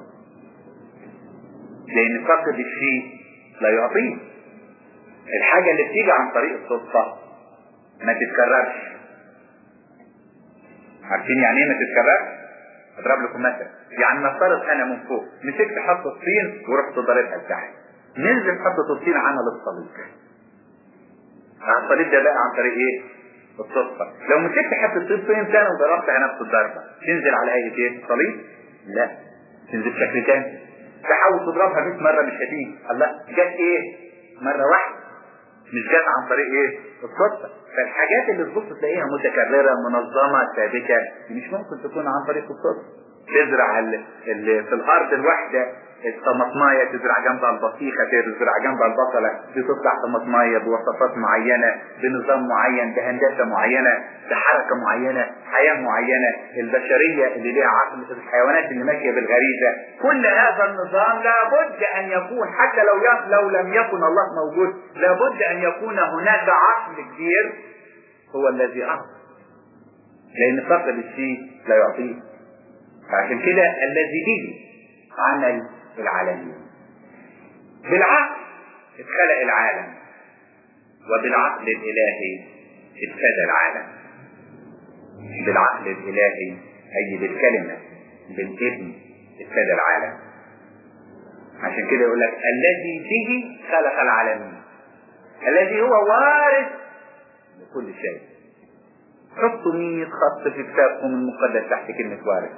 لأن فقد الشيء لا يعطيه الحاجة اللي بتيجي عن طريق الصدفة ما تتكررش عارفين يعني ايه ما تتكررش؟ اضرب لكم مثل يعني نفترض انا من فوق مسكت حطة الطين ورحت ضاربها لتحت ننزل حطة الطين عمل الصليب الصليب ده بقى عن طريق ايه؟ الصدفة لو مسكت حتة طين طين تاني وضربتها نفس الضربة تنزل على اي ايه؟ صليب؟ لا تنزل بشكل تاني تحاول تضربها 100 مرة مش هتيجي الله جت ايه؟ مرة واحدة مش جت عن طريق ايه؟ الصدفة فالحاجات اللي تبص تلاقيها متكررة منظمة ثابتة مش ممكن تكون عن طريق الصدفة تزرع ال... ال... في الارض الواحدة الطماطماية تزرع جنبها البطيخة تزرع جنبها البصلة دي تطلع طماطماية بوصفات معينة بنظام معين بهندسة معينة بحركة معينة حياة معينة البشرية اللي ليها عقل الحيوانات اللي ماشية بالغريزة كل هذا النظام لابد ان يكون حتى لو ي... لو لم يكن الله موجود لابد ان يكون هناك عقل كبير هو الذي أعطى لأن فقد الشيء لا يعطيه فعشان كده الذي به عمل العالمين بالعقل اتخلق العالم وبالعقل الإلهي ابتدى العالم بالعقل الإلهي أي بالكلمة بالابن ابتدى العالم عشان كده يقول لك الذي به خلق العالمين الذي هو وارث لكل شيء حطوا 100 خط في كتابكم المقدس تحت كلمة وارث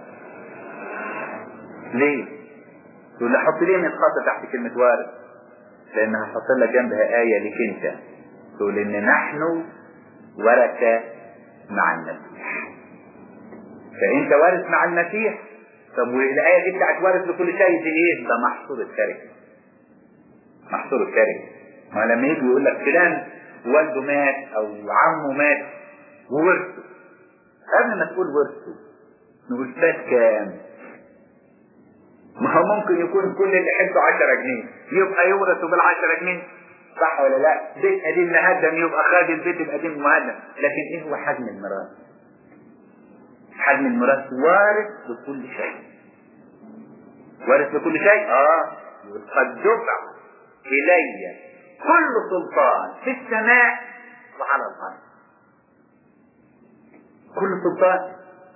ليه؟ تقول لي حط ليه 100 خط تحت كلمة وارث لأن هحط لك جنبها آية لك أنت تقول إن نحن ورثة مع المسيح فأنت وارث مع المسيح طب والآية دي بتاعت وارث لكل شيء دي إيه؟ ده محصول التركة محصول التركة ما لما يجي يقول لك فلان والده مات أو عمه مات وورثه قبل ما تقول ورثه نقول فات كام؟ ما هو ممكن يكون كل اللي حسه 10 جنيه يبقى يورثه بال 10 جنيه صح ولا لا؟ بيت قديم مهدم يبقى خد البيت القديم مهدم لكن ايه هو حجم الميراث؟ حجم الميراث وارث لكل شيء وارث لكل شيء؟ اه قد دفع الي كل سلطان في السماء وعلى الارض كل سلطان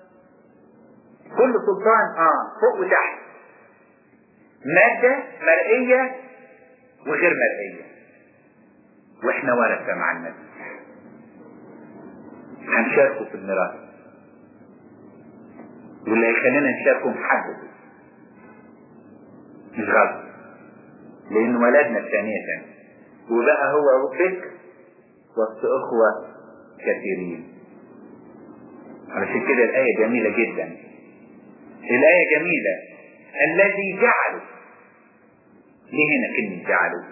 كل سلطان اه فوق وتحت مادة مرئية وغير مرئية واحنا ورثة مع المسيح هنشاركه في الميراث واللي هيخلينا نشاركه محدد مش غلط لان ولدنا ثانية وبقى هو فكر وسط اخوة كثيرين علشان كده الآية جميلة جدا الآية جميلة الذي جعله ليه هنا كلمة جعله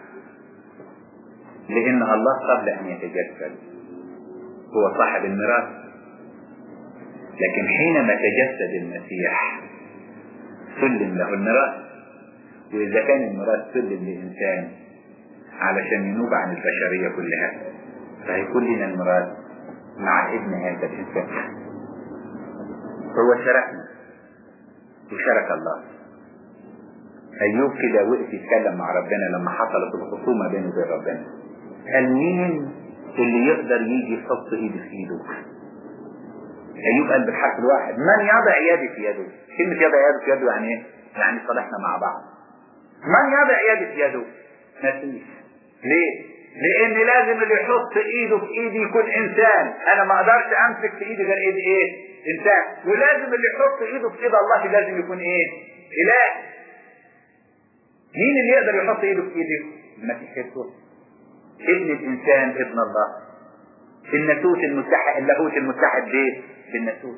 لأن الله قبل أن يتجسد هو صاحب الميراث لكن حينما تجسد المسيح سلم له الميراث وإذا كان الميراث سلم لإنسان علشان ينوب عن البشرية كلها فهيكون لنا الميراث مع ابن هذا الإنسان هو شركنا وشرك الله أيوب كده وقف يتكلم مع ربنا لما حصلت الخصومة بينه وبين ربنا قال مين اللي يقدر يجي يحط ايده في ايده أيوب قال بالحرف الواحد من يضع يدي في يده كلمة يضع يده في يده يعني ايه؟ يعني صالحنا مع بعض من يضع يدي في يده مفيش ليه؟ لان لازم اللي يحط ايده في ايدي يكون انسان انا ما اقدرش امسك في ايدي غير ايد ايه انسان ولازم اللي يحط ايده في ايد الله لازم يكون ايه اله مين اللي يقدر يحط ايده في ايدي المسيح يسوع ابن الانسان ابن الله الناسوت المتحد اللاهوت المتحد بايه بالناسوت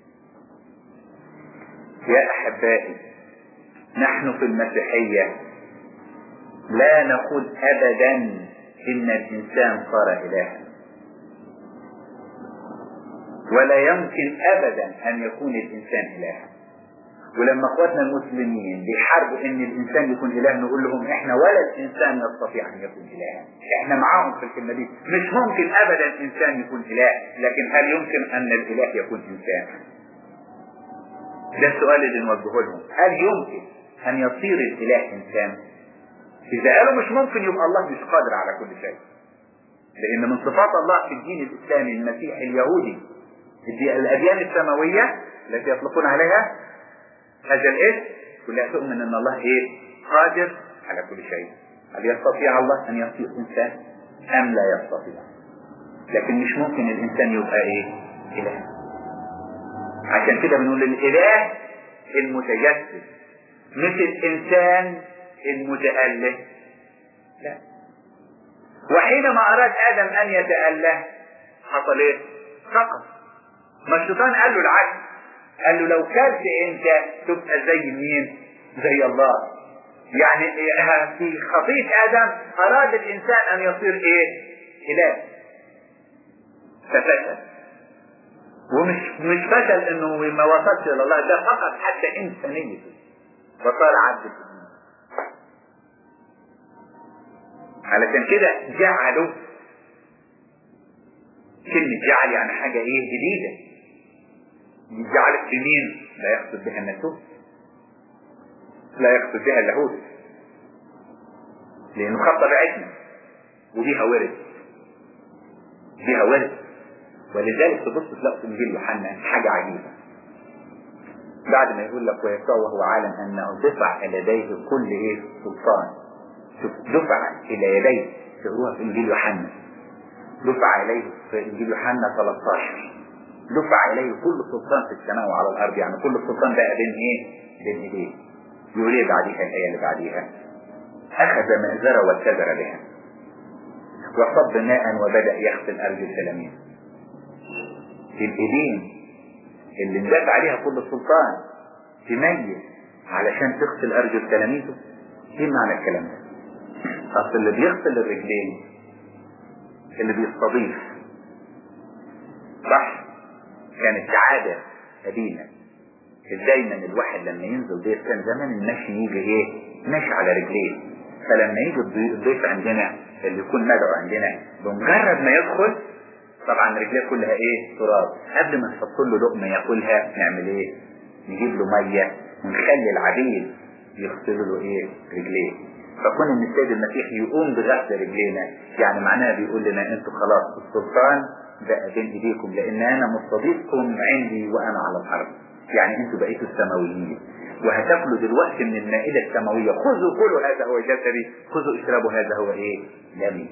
يا احبائي نحن في المسيحيه لا نقول ابدا ان الانسان صار الها ولا يمكن ابدا ان يكون الانسان الها ولما اخواتنا المسلمين بيحاربوا ان الانسان يكون اله نقول لهم احنا ولا الانسان يستطيع ان يكون الها احنا معاهم في الكلمه دي مش ممكن ابدا الانسان يكون اله لكن هل يمكن ان الاله يكون انسان ده السؤال اللي نوجهه لهم هل يمكن ان يصير الاله انسان إذا قالوا مش ممكن يبقى الله مش قادر على كل شيء لأن من صفات الله في الدين الإسلامي المسيحي اليهودي الأديان السماوية التي يطلقون عليها هذا الاسم كلها تؤمن أن الله إيه؟ قادر على كل شيء هل يستطيع الله أن يصير إنسان أم لا يستطيع لكن مش ممكن الإنسان يبقى إيه؟ إله عشان كده بنقول الإله المتجسد مش الإنسان المتأله لا وحينما أراد آدم أن يتأله حصل إيه؟ سقط ما الشيطان قال له العكس قال له لو كلت أنت تبقى زي مين؟ زي الله يعني في خطية آدم أراد الإنسان أن يصير إيه؟ إله ففشل ومش مش فشل انه ما وصلش الى الله ده فقط حتى انسانيته وصار عبد علشان كده جعلوا كلمة جعل يعني حاجة ايه جديدة جعلت في مين لا يقصد بها الناسوت لا يقصد بها اللاهوت لانه خط بعتنا وبيها ورد فيها ورد ولذلك تبص تلاقي في انجيل يوحنا حاجه عجيبه بعد ما يقول لك ويسوع وهو عالم انه دفع الى يديه كل ايه سلطان شوف دفع الى يديه تقروها في انجيل يوحنا دفع اليه في انجيل يوحنا 13 دفع اليه كل سلطان في السماء وعلى الارض يعني كل السلطان بقى بين ايه بين ايديه يقول ايه بعديها الايه اللي بعديها اخذ مأزرة واتزر بها وصب ماء وبدأ يغسل ارجل التلاميذ الايدين اللي اندفع عليها كل السلطان تميز علشان تغسل ارجل تلاميذه ايه معنى الكلام ده اصل اللي بيغسل الرجلين اللي بيستضيف صح كانت عادة قديمة دايما الواحد لما ينزل ضيف كان زمان المشي يجي ايه ماشي على رجليه فلما يجي الضيف عندنا اللي يكون مدعو عندنا بمجرد ما يدخل طبعا رجليه كلها ايه تراب قبل ما نحط له لقمه ياكلها نعمل ايه نجيب له ميه ونخلي العبيد يغسلوا له ايه رجليه فكون ان السيد المسيح يقوم بغسل رجلينا يعني معناها بيقول لنا انتوا خلاص السلطان بقى بين ايديكم لان انا مستضيفكم عندي وانا على الارض يعني انتوا بقيتوا السماويين وهتاكلوا دلوقتي من المائدة السماوية خذوا كلوا هذا هو جسدي خذوا اشربوا هذا هو ايه دمي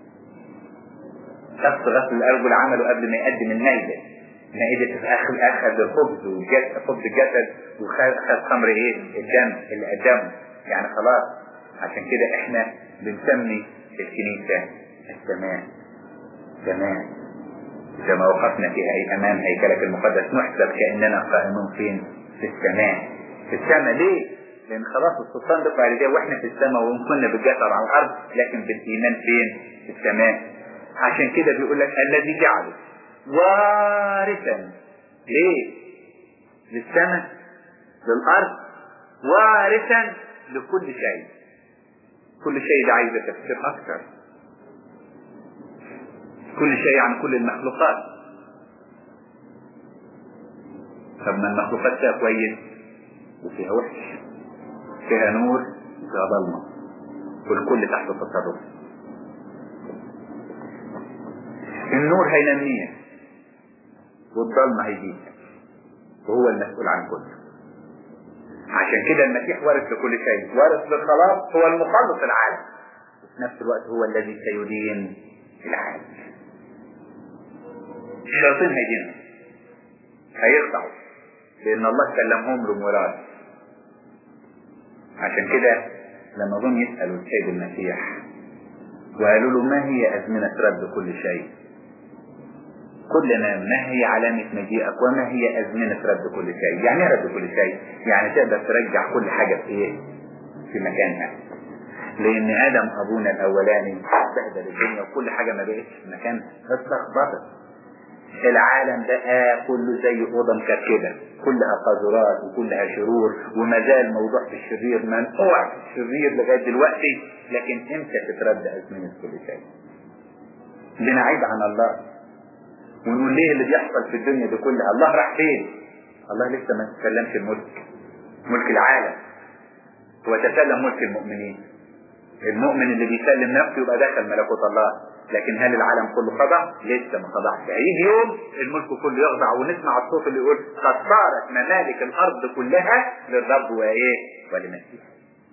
شخص غسل الارجل عمله قبل ما يقدم المائدة مائدة اخذ اخذ الخبز وجسد خبز الجسد وخذ خمر ايه الدم اللي قدمه يعني خلاص عشان كده احنا بنسمي الكنيسة السماء سماء كما وقفنا فيها أي أمام هيكلك المقدس نحسب كأننا قائمون فين في السماء في السماء ليه لأن خلاص السلطان دفع رجال وإحنا في السماء وإن كنا بالجسر على الأرض لكن بالإيمان فين في السماء عشان كده بيقول لك الذي جعله وارثا ليه للسماء للأرض وارثا لكل شيء كل شيء ده عايز تفسير أكثر كل شيء عن كل المخلوقات طب ما المخلوقات فيها كويس وفيها وحش فيها نور وفيها ظلمة والكل تحت تصرف النور هينميها والظلمة هيجيها وهو المسؤول عن كله عشان كده المسيح وارث لكل شيء وارث للخلاص هو المخلص العالم وفي نفس الوقت هو الذي سيدين العالم الشياطين هيدينهم هيخضعوا لان الله سلمهم له ميراث عشان كده لما جم يسالوا السيد المسيح وقالوا له ما هي ازمنه رد كل شيء كلنا ما هي علامة مجيئك وما هي أزمنة رد كل شيء يعني ايه رد كل شيء يعني تقدر ترجع كل حاجة في ايه في مكانها لان ادم ابونا الاولاني بهدل الدنيا وكل حاجة ما بقتش في مكانها اتلخبطت العالم بقى كله زي اوضه مكركبه كلها قذرات وكلها شرور وما زال موضوع في الشرير منقوع في الشرير لغايه دلوقتي لكن امتى تترد ازمنه كل شيء بنعيد عن الله ونقول ليه اللي بيحصل في الدنيا دي كلها الله راح فين الله لسه ما تسلمش الملك ملك العالم هو تسلم ملك المؤمنين المؤمن اللي بيسلم نفسه يبقى دخل ملكوت الله لكن هل العالم كله خضع؟ لسه ما خضعش هيجي يوم الملك كله يخضع ونسمع الصوت اللي يقول قد صارت ممالك الارض كلها للرب وايه؟ ولمسيح.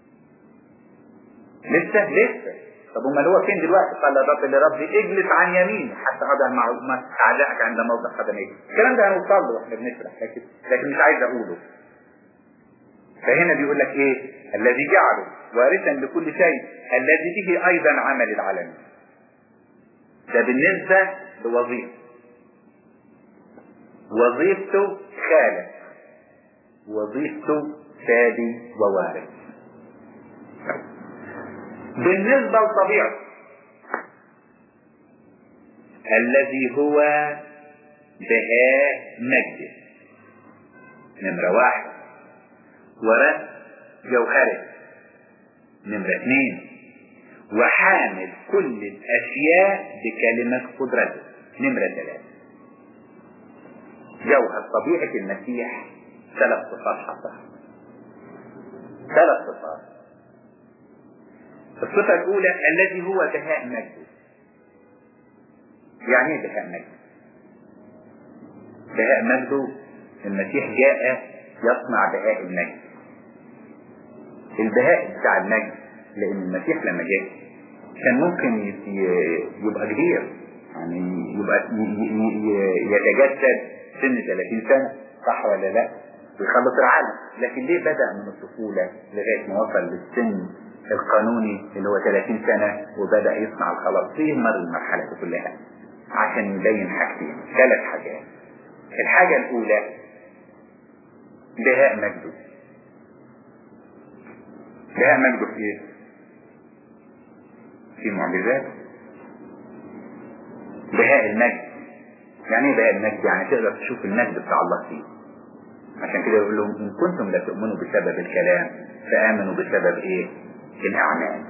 لسه لسه طب امال هو فين دلوقتي؟ قال الرب لربي اجلس عن يميني حتى اضع مع اعدائك عند موضع قدميك. الكلام ده هنوصل له واحنا بنشرح لكن لكن مش عايز اقوله. فهنا بيقول لك ايه؟ الذي جعله وارثا لكل شيء الذي به ايضا عمل العالمين. ده بالنسبة لوظيفة وظيفته خالق وظيفته سادي ووارث بالنسبة لطبيعته الذي هو بهاء مجد نمرة واحد ورث جوهره نمرة اثنين وحامل كل الأشياء بكلمة قدرته نمرة ثلاثة جوهر طبيعة المسيح ثلاث صفات حصلها ثلاث صفات الصفة الأولى الذي هو بهاء مجده يعني ايه بهاء مجد بهاء مجده المسيح جاء يصنع بهاء المجد البهاء بتاع المجد لان المسيح لما جاء كان ممكن يبقى كبير يعني يبقى يتجسد سن 30 سنة صح ولا لا ويخلص العالم لكن ليه بدأ من الطفولة لغاية ما وصل للسن القانوني اللي هو 30 سنة وبدأ يصنع الخلاص فيه مر المرحلة دي كلها عشان يبين حاجتين ثلاث حاجات الحاجة الأولى بهاء مجده بهاء مجده في ايه؟ في معجزات بهاء المجد يعني ايه بهاء المجد يعني تقدر تشوف المجد بتاع الله فيه عشان كده يقول لهم ان كنتم لا تؤمنوا بسبب الكلام فامنوا بسبب ايه الاعمال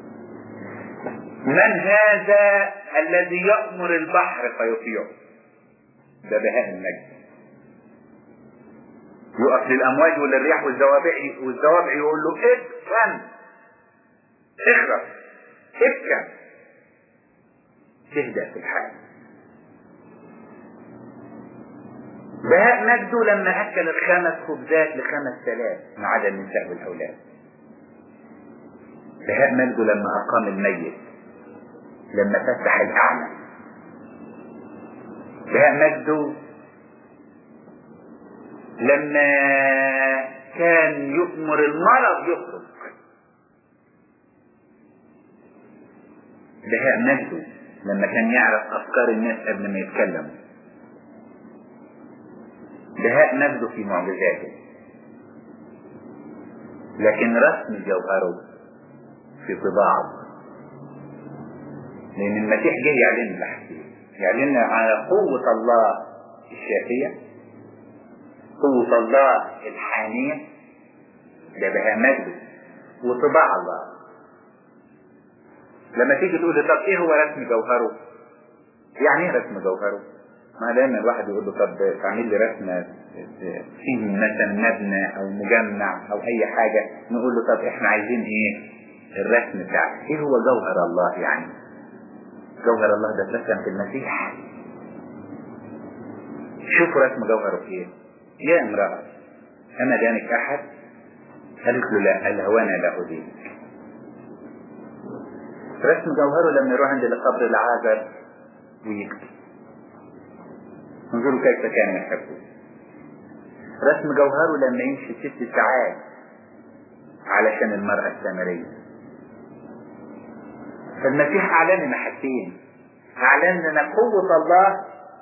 من هذا الذي يأمر البحر فيطيعه ده بهاء المجد يقف للامواج وللرياح والزوابع والزوابع يقول له اسكن اخرب ابكى تهدأ في الحال بهاء مجده لما أكل الخمس خبزات لخمس تلاف ما عدا النساء والأولاد بهاء مجده لما أقام الميت لما فتح الأعمى بهاء مجده لما كان يؤمر المرض يخرج بهاء مجده لما كان يعرف أفكار الناس قبل ما يتكلموا بهاء مجده في معجزاته لكن رسم جوهره في طباعه لأن المسيح جه يعلن لنا حاجتين يعلن على قوة الله الشافية قوة الله الحانية ده بهاء مجده وطباع الله لما تيجي تقول طب ايه هو رسم جوهره يعني ايه رسم جوهره ما دايما الواحد يقول له طب تعمل لي رسمه فيه مثلا مبنى او مجمع او اي حاجه نقول له طب احنا عايزين ايه الرسم بتاعه ايه هو جوهر الله يعني جوهر الله ده اترسم في المسيح شوفوا رسم جوهره في ايه يا امرأة أما دانك أحد قالت له لا قال له وانا لا أدينك رسم جوهره لما يروح عند قبر العازر ويبكي انظروا كيف كان يحبه رسم جوهره لما يمشي ست ساعات علشان المرأة السامرية فالمسيح أعلن لنا حاجتين أعلن لنا قوة الله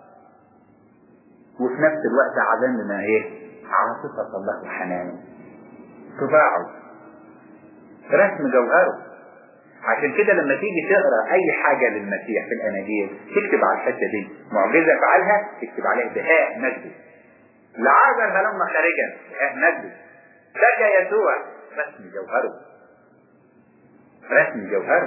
وفي نفس الوقت أعلن لنا إيه؟ عاطفة الله وحنانه طباعه رسم جوهره عشان كده لما تيجي تقرا اي حاجه للمسيح في الاناجيل تكتب على الحته دي معجزه فعلها تكتب عليها بهاء مجد لعازر هلم خارجا بهاء مجد بكى يسوع رسم جوهره رسم جوهره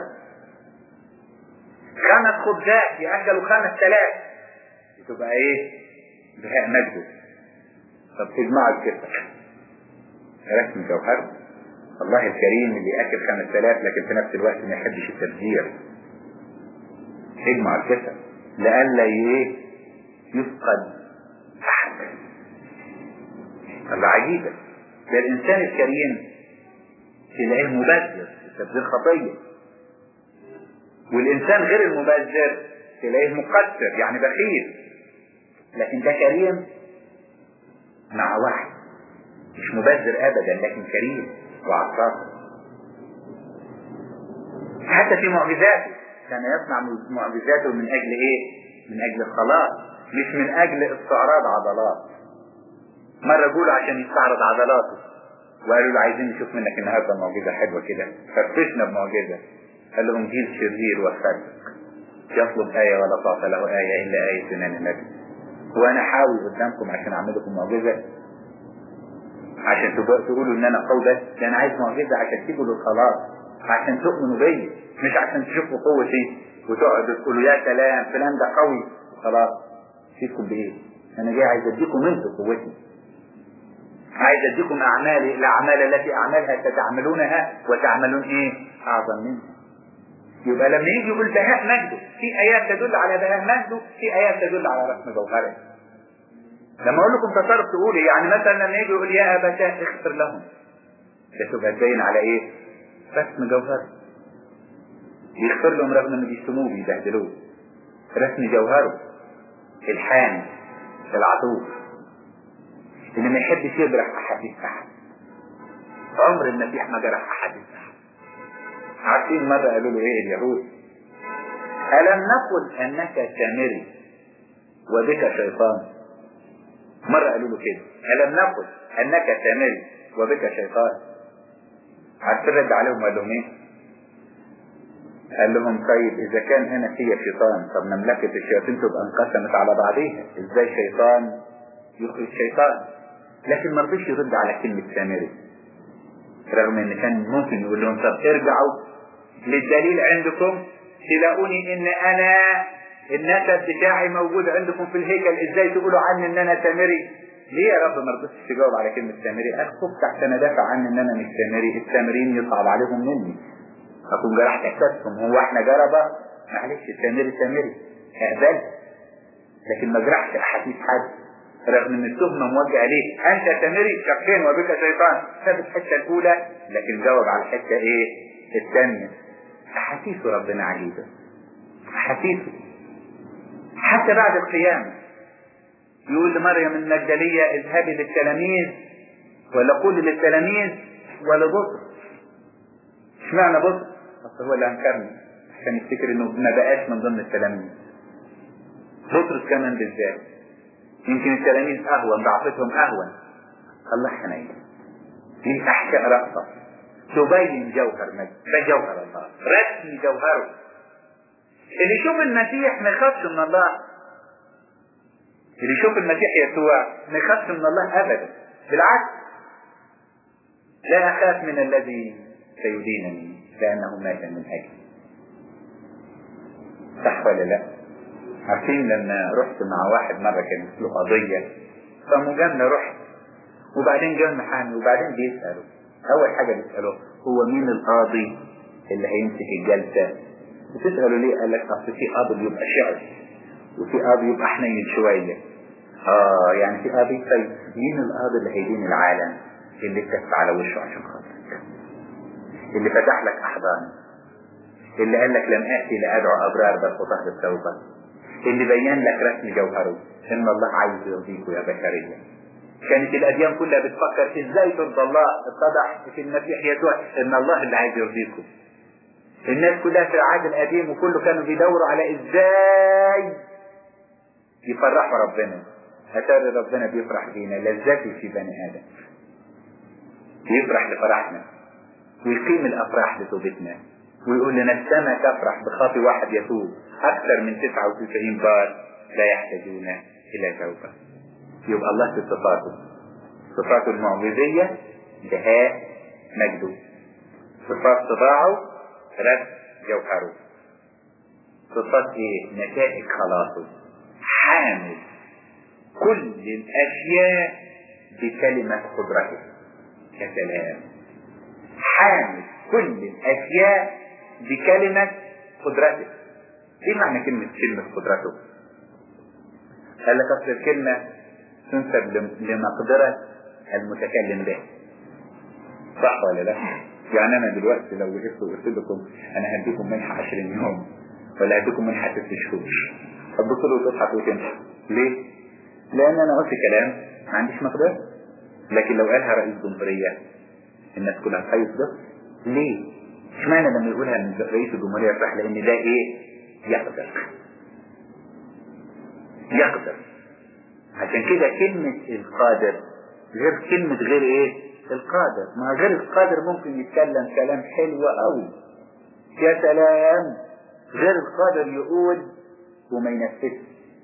خمس خبزات يأكلوا خمس تلاف تبقى ايه بهاء مجده طب تجمعوا الكفة رسم جوهره الله الكريم اللي يأكل خمس تلاف لكن في نفس الوقت ما يحبش التبذير اجمع الكفة لئلا ايه يفقد احد الله عجيبة ده الانسان الكريم تلاقيه مبذر التبذير خطية والانسان غير المبذر تلاقيه مقصر يعني بخيل لكن ده كريم مع واحد مش مبذر ابدا لكن كريم وعطاف حتى في معجزاته كان يصنع معجزاته من اجل ايه من اجل الخلاص مش من اجل استعراض عضلات مرة قولوا عشان يستعرض عضلاته وقالوا له عايزين نشوف منك النهارده معجزة حلوة كده فرفشنا بمعجزة قال لهم جيل شرير وفرق يطلب آية ولا تعطى له آية إلا آية سنان النبي وأنا حاول قدامكم عشان أعمل لكم معجزة عشان تقولوا ان انا قوي بس ده انا عايز معجزه عشان تيجوا للخلاص عشان تؤمنوا بيا مش عشان تشوفوا قوتي وتقعدوا تقولوا يا سلام فلان ده قوي وخلاص فيكم بايه؟ انا جاي عايز اديكم انتوا قوتي عايز اديكم اعمالي الاعمال التي اعملها ستعملونها وتعملون ايه؟ اعظم منها يبقى لما يجي يقول بهاء مجده في ايات تدل على بهاء مجده في ايات تدل على رسم جوهره لما اقول لكم تصرف تقولي يعني مثلا لما يجي يقول يا ابتاه اغفر لهم ده تبقى تبين على ايه رسم جوهره يغفر لهم رغم انه بيشتموه بيبهدلوه رسم جوهره الحان العطوف اللي ما يحبش يجرح احاديث احد عمر المسيح ما جرح احاديث احد عارفين مرة قالوا له ايه اليهود ألم نقل أنك سامري وبك شيطان مرة قالوا له كده ألم نقل أنك سامري وبك شيطان عارفين رد عليهم وقال لهم ايه قال لهم طيب اذا كان هنا فيها شيطان طب مملكة الشياطين تبقى انقسمت على بعضيها ازاي شيطان يخرج شيطان لكن ما رضيش يرد على كلمة سامري رغم ان كان ممكن يقول لهم طب ارجعوا للدليل عندكم تلاقوني ان انا النسب بتاعي موجود عندكم في الهيكل ازاي تقولوا عني ان انا سامري ليه يا رب ما رضيتش تجاوب على كلمة سامري انا خفت عشان ادافع عني ان انا مش سامري السامريين يصعب عليهم مني اكون جرحت احساسهم هو احنا جربة معلش سامري سامري اقبل لكن ما جرحش احاديث حد رغم ان التهمة موجهة ليه انت سامري شقين وبك شيطان ساب الحتة الاولى لكن جاوب على الحتة ايه الثانية احاسيس ربنا عجيبة احاسيسه حتى بعد القيامة يقول لمريم المجدلية اذهبي للتلاميذ ولا قولي للتلاميذ ولا بطرس اشمعنى بطرس اصل هو اللي انكرني عشان يفتكر انه ما بقاش من ضمن التلاميذ بطرس كمان بالذات يمكن التلاميذ اهون ضعفتهم اهون الله حنين دي احكاء رأسه تبين جوهر مجد ده جوهر الله رسم جوهره اللي يشوف المسيح ما يخافش من الله اللي يشوف المسيح يسوع ما يخافش من الله ابدا بالعكس لا اخاف من الذي سيدينني لانه مات من اجلي صح ولا لا عارفين لما رحت مع واحد مرة كانت له قضية فمجاملة رحت وبعدين جاء المحامي وبعدين بيسأله أول حاجة بيسأله هو مين القاضي اللي هيمسك الجلسة بتسأله ليه قال لك أصل في قاضي بيبقى شعر وفي قاضي يبقى حنين شوية اه يعني في قاضي طيب مين القاضي اللي هيدين العالم اللي اتكف على وشه عشان خاطرك اللي فتح لك أحضان اللي قال لك لم آتي لأدعو أبرار بل خطاه التوبة اللي بين لك رسم جوهره إن الله عايز يرضيكوا يا بشرية كانت الأديان كلها بتفكر إزاي ترضى الله اتضح في المسيح يسوع إن الله اللي عايز يرضيكم الناس كلها في العهد القديم وكله كانوا بيدوروا على إزاي يفرحوا ربنا أتاري ربنا بيفرح بينا لذتي في بني آدم بيفرح لفرحنا ويقيم الأفراح لتوبتنا ويقول لنا السماء تفرح بخاطي واحد يتوب أكثر من 99 بار لا يحتاجون إلى توبة يبقى الله في صفاته صفاته المعجزية بهاء مجده صفات طباعه رد جوهره صفات ايه نتائج خلاصه حامل كل الاشياء بكلمة قدرته يا سلام حامل كل الاشياء بكلمة قدرته ايه معنى كلمة كلمة قدرته قال لك اصل الكلمة تنسب لمقدرة المتكلم به صح ولا لا يعني انا دلوقتي لو وقفت وقلت لكم انا هديكم منحة 20 يوم ولا هديكم منحة 6 شهور هتبصوا له وتضحك وتمشي ليه؟ لان انا قلت كلام ما عنديش مقدرة لكن لو قالها رئيس جمهورية الناس كلها تخيط ده ليه؟ اشمعنى لما يقولها من رئيس الجمهورية يفرح لان ده ايه؟ يقدر يقدر عشان كده كلمة القادر غير كلمة غير ايه القادر ما غير القادر ممكن يتكلم كلام حلو قوي يا سلام غير القادر يقول وما ينفذش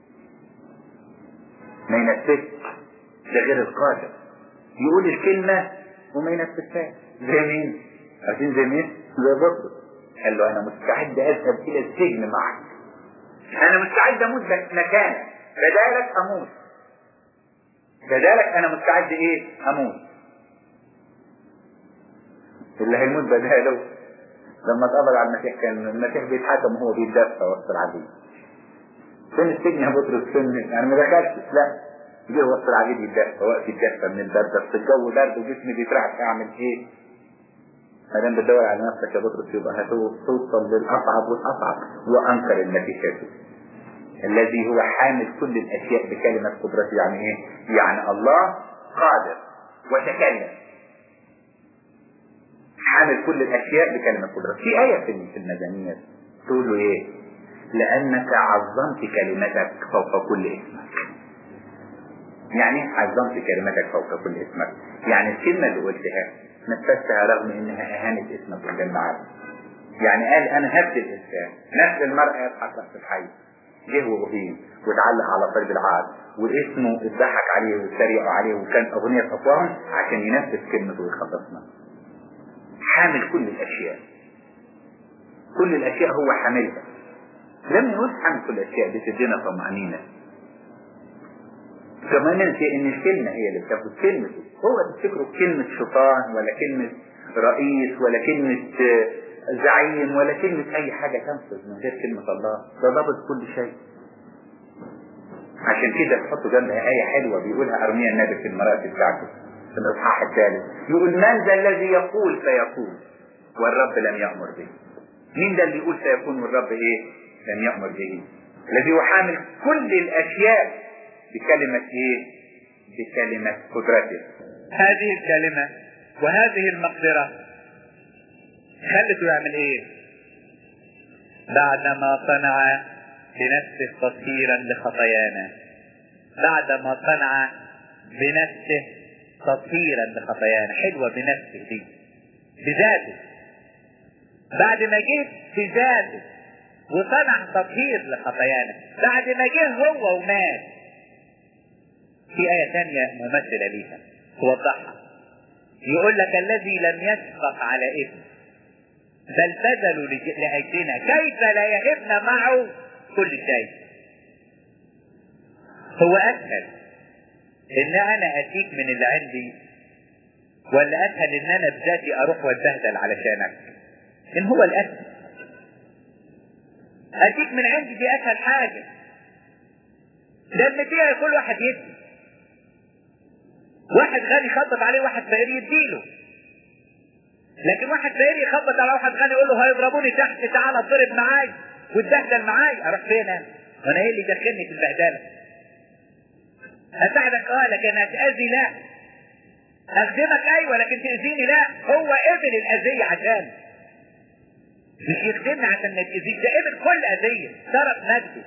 ما ينفذش ده غير القادر يقول الكلمة وما ينفذهاش زي مين عارفين زي مين زي بطرس قال له انا مستعد اذهب الى السجن معك انا مستعد اموت مكانك بدالك اموت بدالك انا مستعد ايه اموت اللي هيموت بداله لما اتقبض على المسيح كان المسيح بيتحكم وهو بيتدفى وسط العبيد فين السجن يا بطرس فين يعني ما دخلتش لا جه وسط العبيد يتدفى وقت يتدفى من البرد بس الجو برد وجسمي بيترعش اعمل ايه؟ ما دام بتدور على نفسك يا بطرس يبقى هتوصل للاصعب والاصعب وانكر المسيح يسوع الذي هو حامل كل الاشياء بكلمه قدرته يعني ايه؟ يعني الله قادر وتكلم حامل كل الاشياء بكلمه قدرته في ايه في المزامير تقول له ايه؟ لانك عظمت كلمتك فوق كل اسمك يعني عظمت كلمتك فوق كل اسمك يعني الكلمه اللي قلتها نفذتها رغم انها اهانت اسمك قدام العالم يعني قال انا هبت الانسان نفس المرأة يضحك رأس الحي جه وغبين واتعلق على صليب العاد واسمه اتضحك عليه واتريقوا عليه وكان اغنية افواههم عشان ينفذ كلمته ويخلصنا حامل كل الاشياء كل الاشياء هو حاملها لم يقول حامل كل الاشياء بتدينا طمأنينة كمان ننسى ان الكلمة هي اللي بتاخد كلمته هو تفتكروا كلمة شيطان ولا كلمة رئيس ولا كلمة زعيم ولا كلمة اي حاجة تنفذ من غير كلمة الله ده ضابط كل شيء عشان كده تحطوا جنبها آية حلوة بيقولها أرميا النبي في المراتب بتاعته في الإصحاح الثالث يقول من ذا الذي يقول سيكون والرب لم يأمر به مين ده اللي يقول سيكون والرب ايه لم يأمر به الذي هو حامل كل الأشياء بكلمة ايه بكلمة قدرته هذه الكلمة وهذه المقدرة خلته يعمل ايه بعدما صنع بنفسه تطهيرا لخطايانا بعدما صنع بنفسه تطهيرا لخطايانا حلوة بنفسه دي بذاته بعد ما جه في ذاته وصنع تطهير لخطايانا بعد ما جه هو ومات في آية ثانية ممثلة ليها توضحها يقول لك الذي لم يسبق على ابن بل بذلوا لأجلنا كيف لا يهبنا معه كل شيء هو أسهل إن أنا أتيك من اللي عندي ولا أسهل إن أنا بذاتي أروح وأتبهدل علشانك إن هو الأسهل أتيك من عندي دي أسهل حاجة لأن فيها كل واحد يدي واحد غني يخبط عليه واحد فقير يديله لكن واحد فقير يخبط على واحد غني يقول له هيضربوني تحت تعالى اضرب معاي واتبهدل معاي اروح فين انا؟ وانا ايه اللي دخلني في البهدله؟ اساعدك اه لكن اتاذي لا اخدمك ايوه لكن تاذيني لا هو قبل الاذيه عشان مش يخدمني عشان ما تاذيك ده قبل كل اذيه شرف نفسه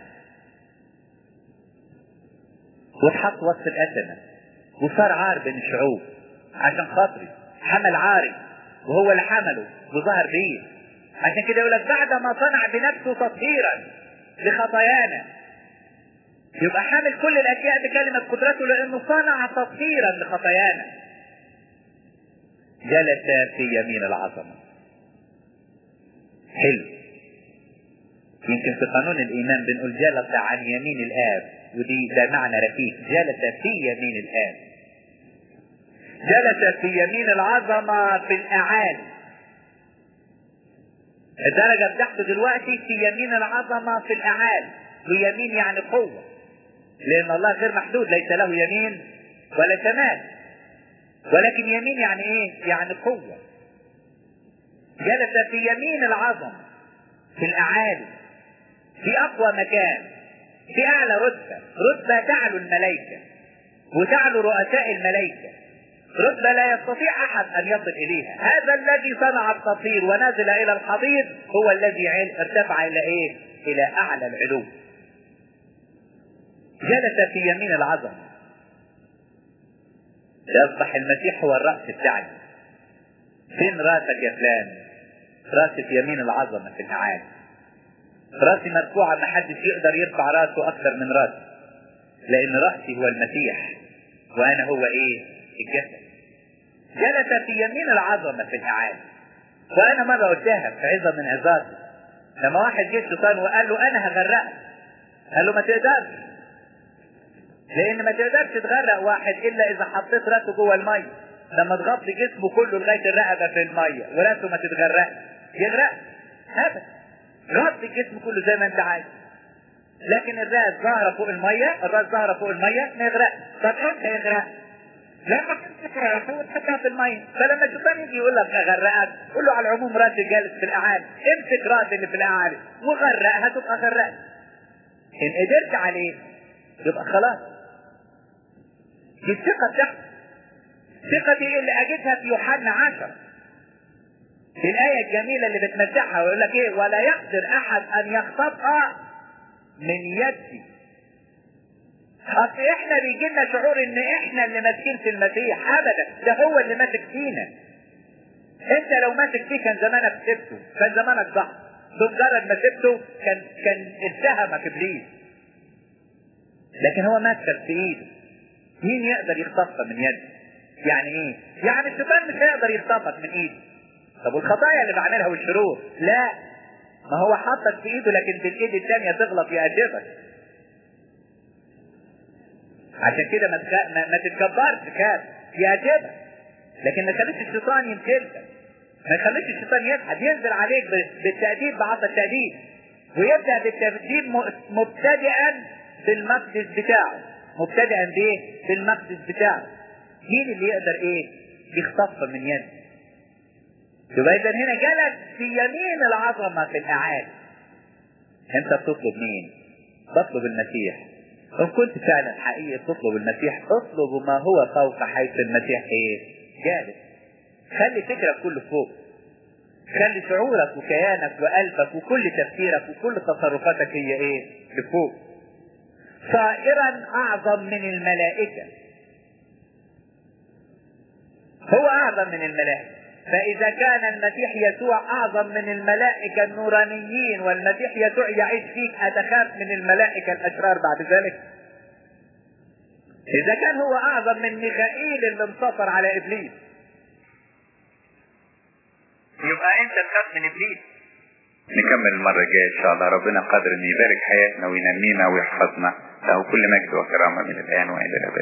واتحط وسط الاسنه وصار عار بين الشعوب عشان خاطري حمل عاري وهو اللي حمله وظهر بيه عشان كده يقول لك بعد ما صنع بنفسه تطهيرا لخطايانا يبقى حامل كل الاشياء بكلمة قدرته لانه صنع تطهيرا لخطايانا جلس في يمين العظمة حلو يمكن في قانون الايمان بنقول جلس عن يمين الاب ودي ده معنى رفيق جلس في يمين الاب جلس في يمين العظمة في الأعالي الدرجة بتاعته دلوقتي في يمين العظمة في الأعالي ويمين يعني قوة لأن الله غير محدود ليس له يمين ولا شمال ولكن يمين يعني إيه؟ يعني قوة جلس في يمين العظمة في الأعالي في أقوى مكان في أعلى رتبة رتبة تعلو الملائكة وتعلو رؤساء الملائكة رتبة لا يستطيع أحد أن يصل إليها هذا الذي صنع التطهير ونزل إلى الحضيض هو الذي ارتفع إلى إيه؟ إلى أعلى العلو جلس في يمين العظمة يصبح المسيح هو الرأس بتاعنا فين راسك يا فلان راسي في يمين العظمة في الأعالي راسي مرفوعة ما حدش يقدر يرفع راسه أكثر من راسي لأن رأسي هو المسيح وأنا هو إيه الجسد جلس في يمين العظمة في الأعالي وأنا مرة قلتها في عظة من عظاتي لما واحد جه الشيطان وقال له أنا هغرقك قال له ما تقدرش لأن ما تقدرش تغرق واحد إلا إذا حطيت راسه جوه المية لما تغطي جسمه كله لغاية الرقبة في المية وراسه ما تتغرقش يغرق ابدا غطي الجسم كله زي ما انت عايز لكن الراس ظاهره فوق الميه الراس ظاهره فوق الميه ما يغرق طب امتى يغرق؟ لما تمسك راسه وتحطها في الميه فلما الشيطان يجي يقول لك اغرقك قول له على العموم راس جالس في الاعالي امسك راس اللي في الاعالي وغرقها تبقى غرقت ان قدرت عليه يبقى خلاص دي الثقه بتاعتك ثقتي اللي اجدها في يوحنا 10 في الآية الجميلة اللي بتمسحها ويقول لك إيه ولا يقدر أحد أن يخطفها من يدي أصل إحنا بيجي لنا شعور إن إحنا اللي ماسكين في المسيح أبدا ده هو اللي ماسك فينا أنت لو ماسك فيه كان زمانك سبته كان زمانك ضعف بمجرد ما سبته كان كان اتهمك إبليس لكن هو ماسكك في إيده مين يقدر يخطفها من يده؟ يعني إيه؟ يعني الشيطان مش هيقدر يخطفك من إيده طب والخطايا اللي بعملها والشرور لا ما هو حاطك في ايده لكن بالايد الثانيه تغلط يأدبك عشان كده ما, تخ... ما, ما تتكبرش كان يأدبك لكن ما يخليش الشيطان يمثلك ما يخليش الشيطان يضحك ينزل عليك بالتأديب بعصا التأديب ويبدأ بالتأديب مبتدئا بالمقدس بتاعه مبتدئا بايه؟ بالمقدس بتاعه مين اللي يقدر ايه؟ يخطفها من يده يبقى اذا هنا جالك في يمين العظمه في الاعالي انت بتطلب مين تطلب المسيح ان كنت فعلا حقيقي تطلب المسيح اطلب ما هو فوق حيث المسيح ايه جالس خلي فكرك كله فوق خلي شعورك وكيانك وقلبك وكل تفكيرك وكل تصرفاتك هي ايه لفوق صائرا اعظم من الملائكه هو اعظم من الملائكه فإذا كان المسيح يسوع أعظم من الملائكة النورانيين والمسيح يسوع يعيش فيك أتخاف من الملائكة الأشرار بعد ذلك إذا كان هو أعظم من ميخائيل اللي انتصر على إبليس يبقى أنت تخاف من إبليس نكمل المرة الجاية إن شاء الله ربنا قادر إن يبارك حياتنا وينمينا ويحفظنا له كل مجد وكرامة من الآن وإلى الأبد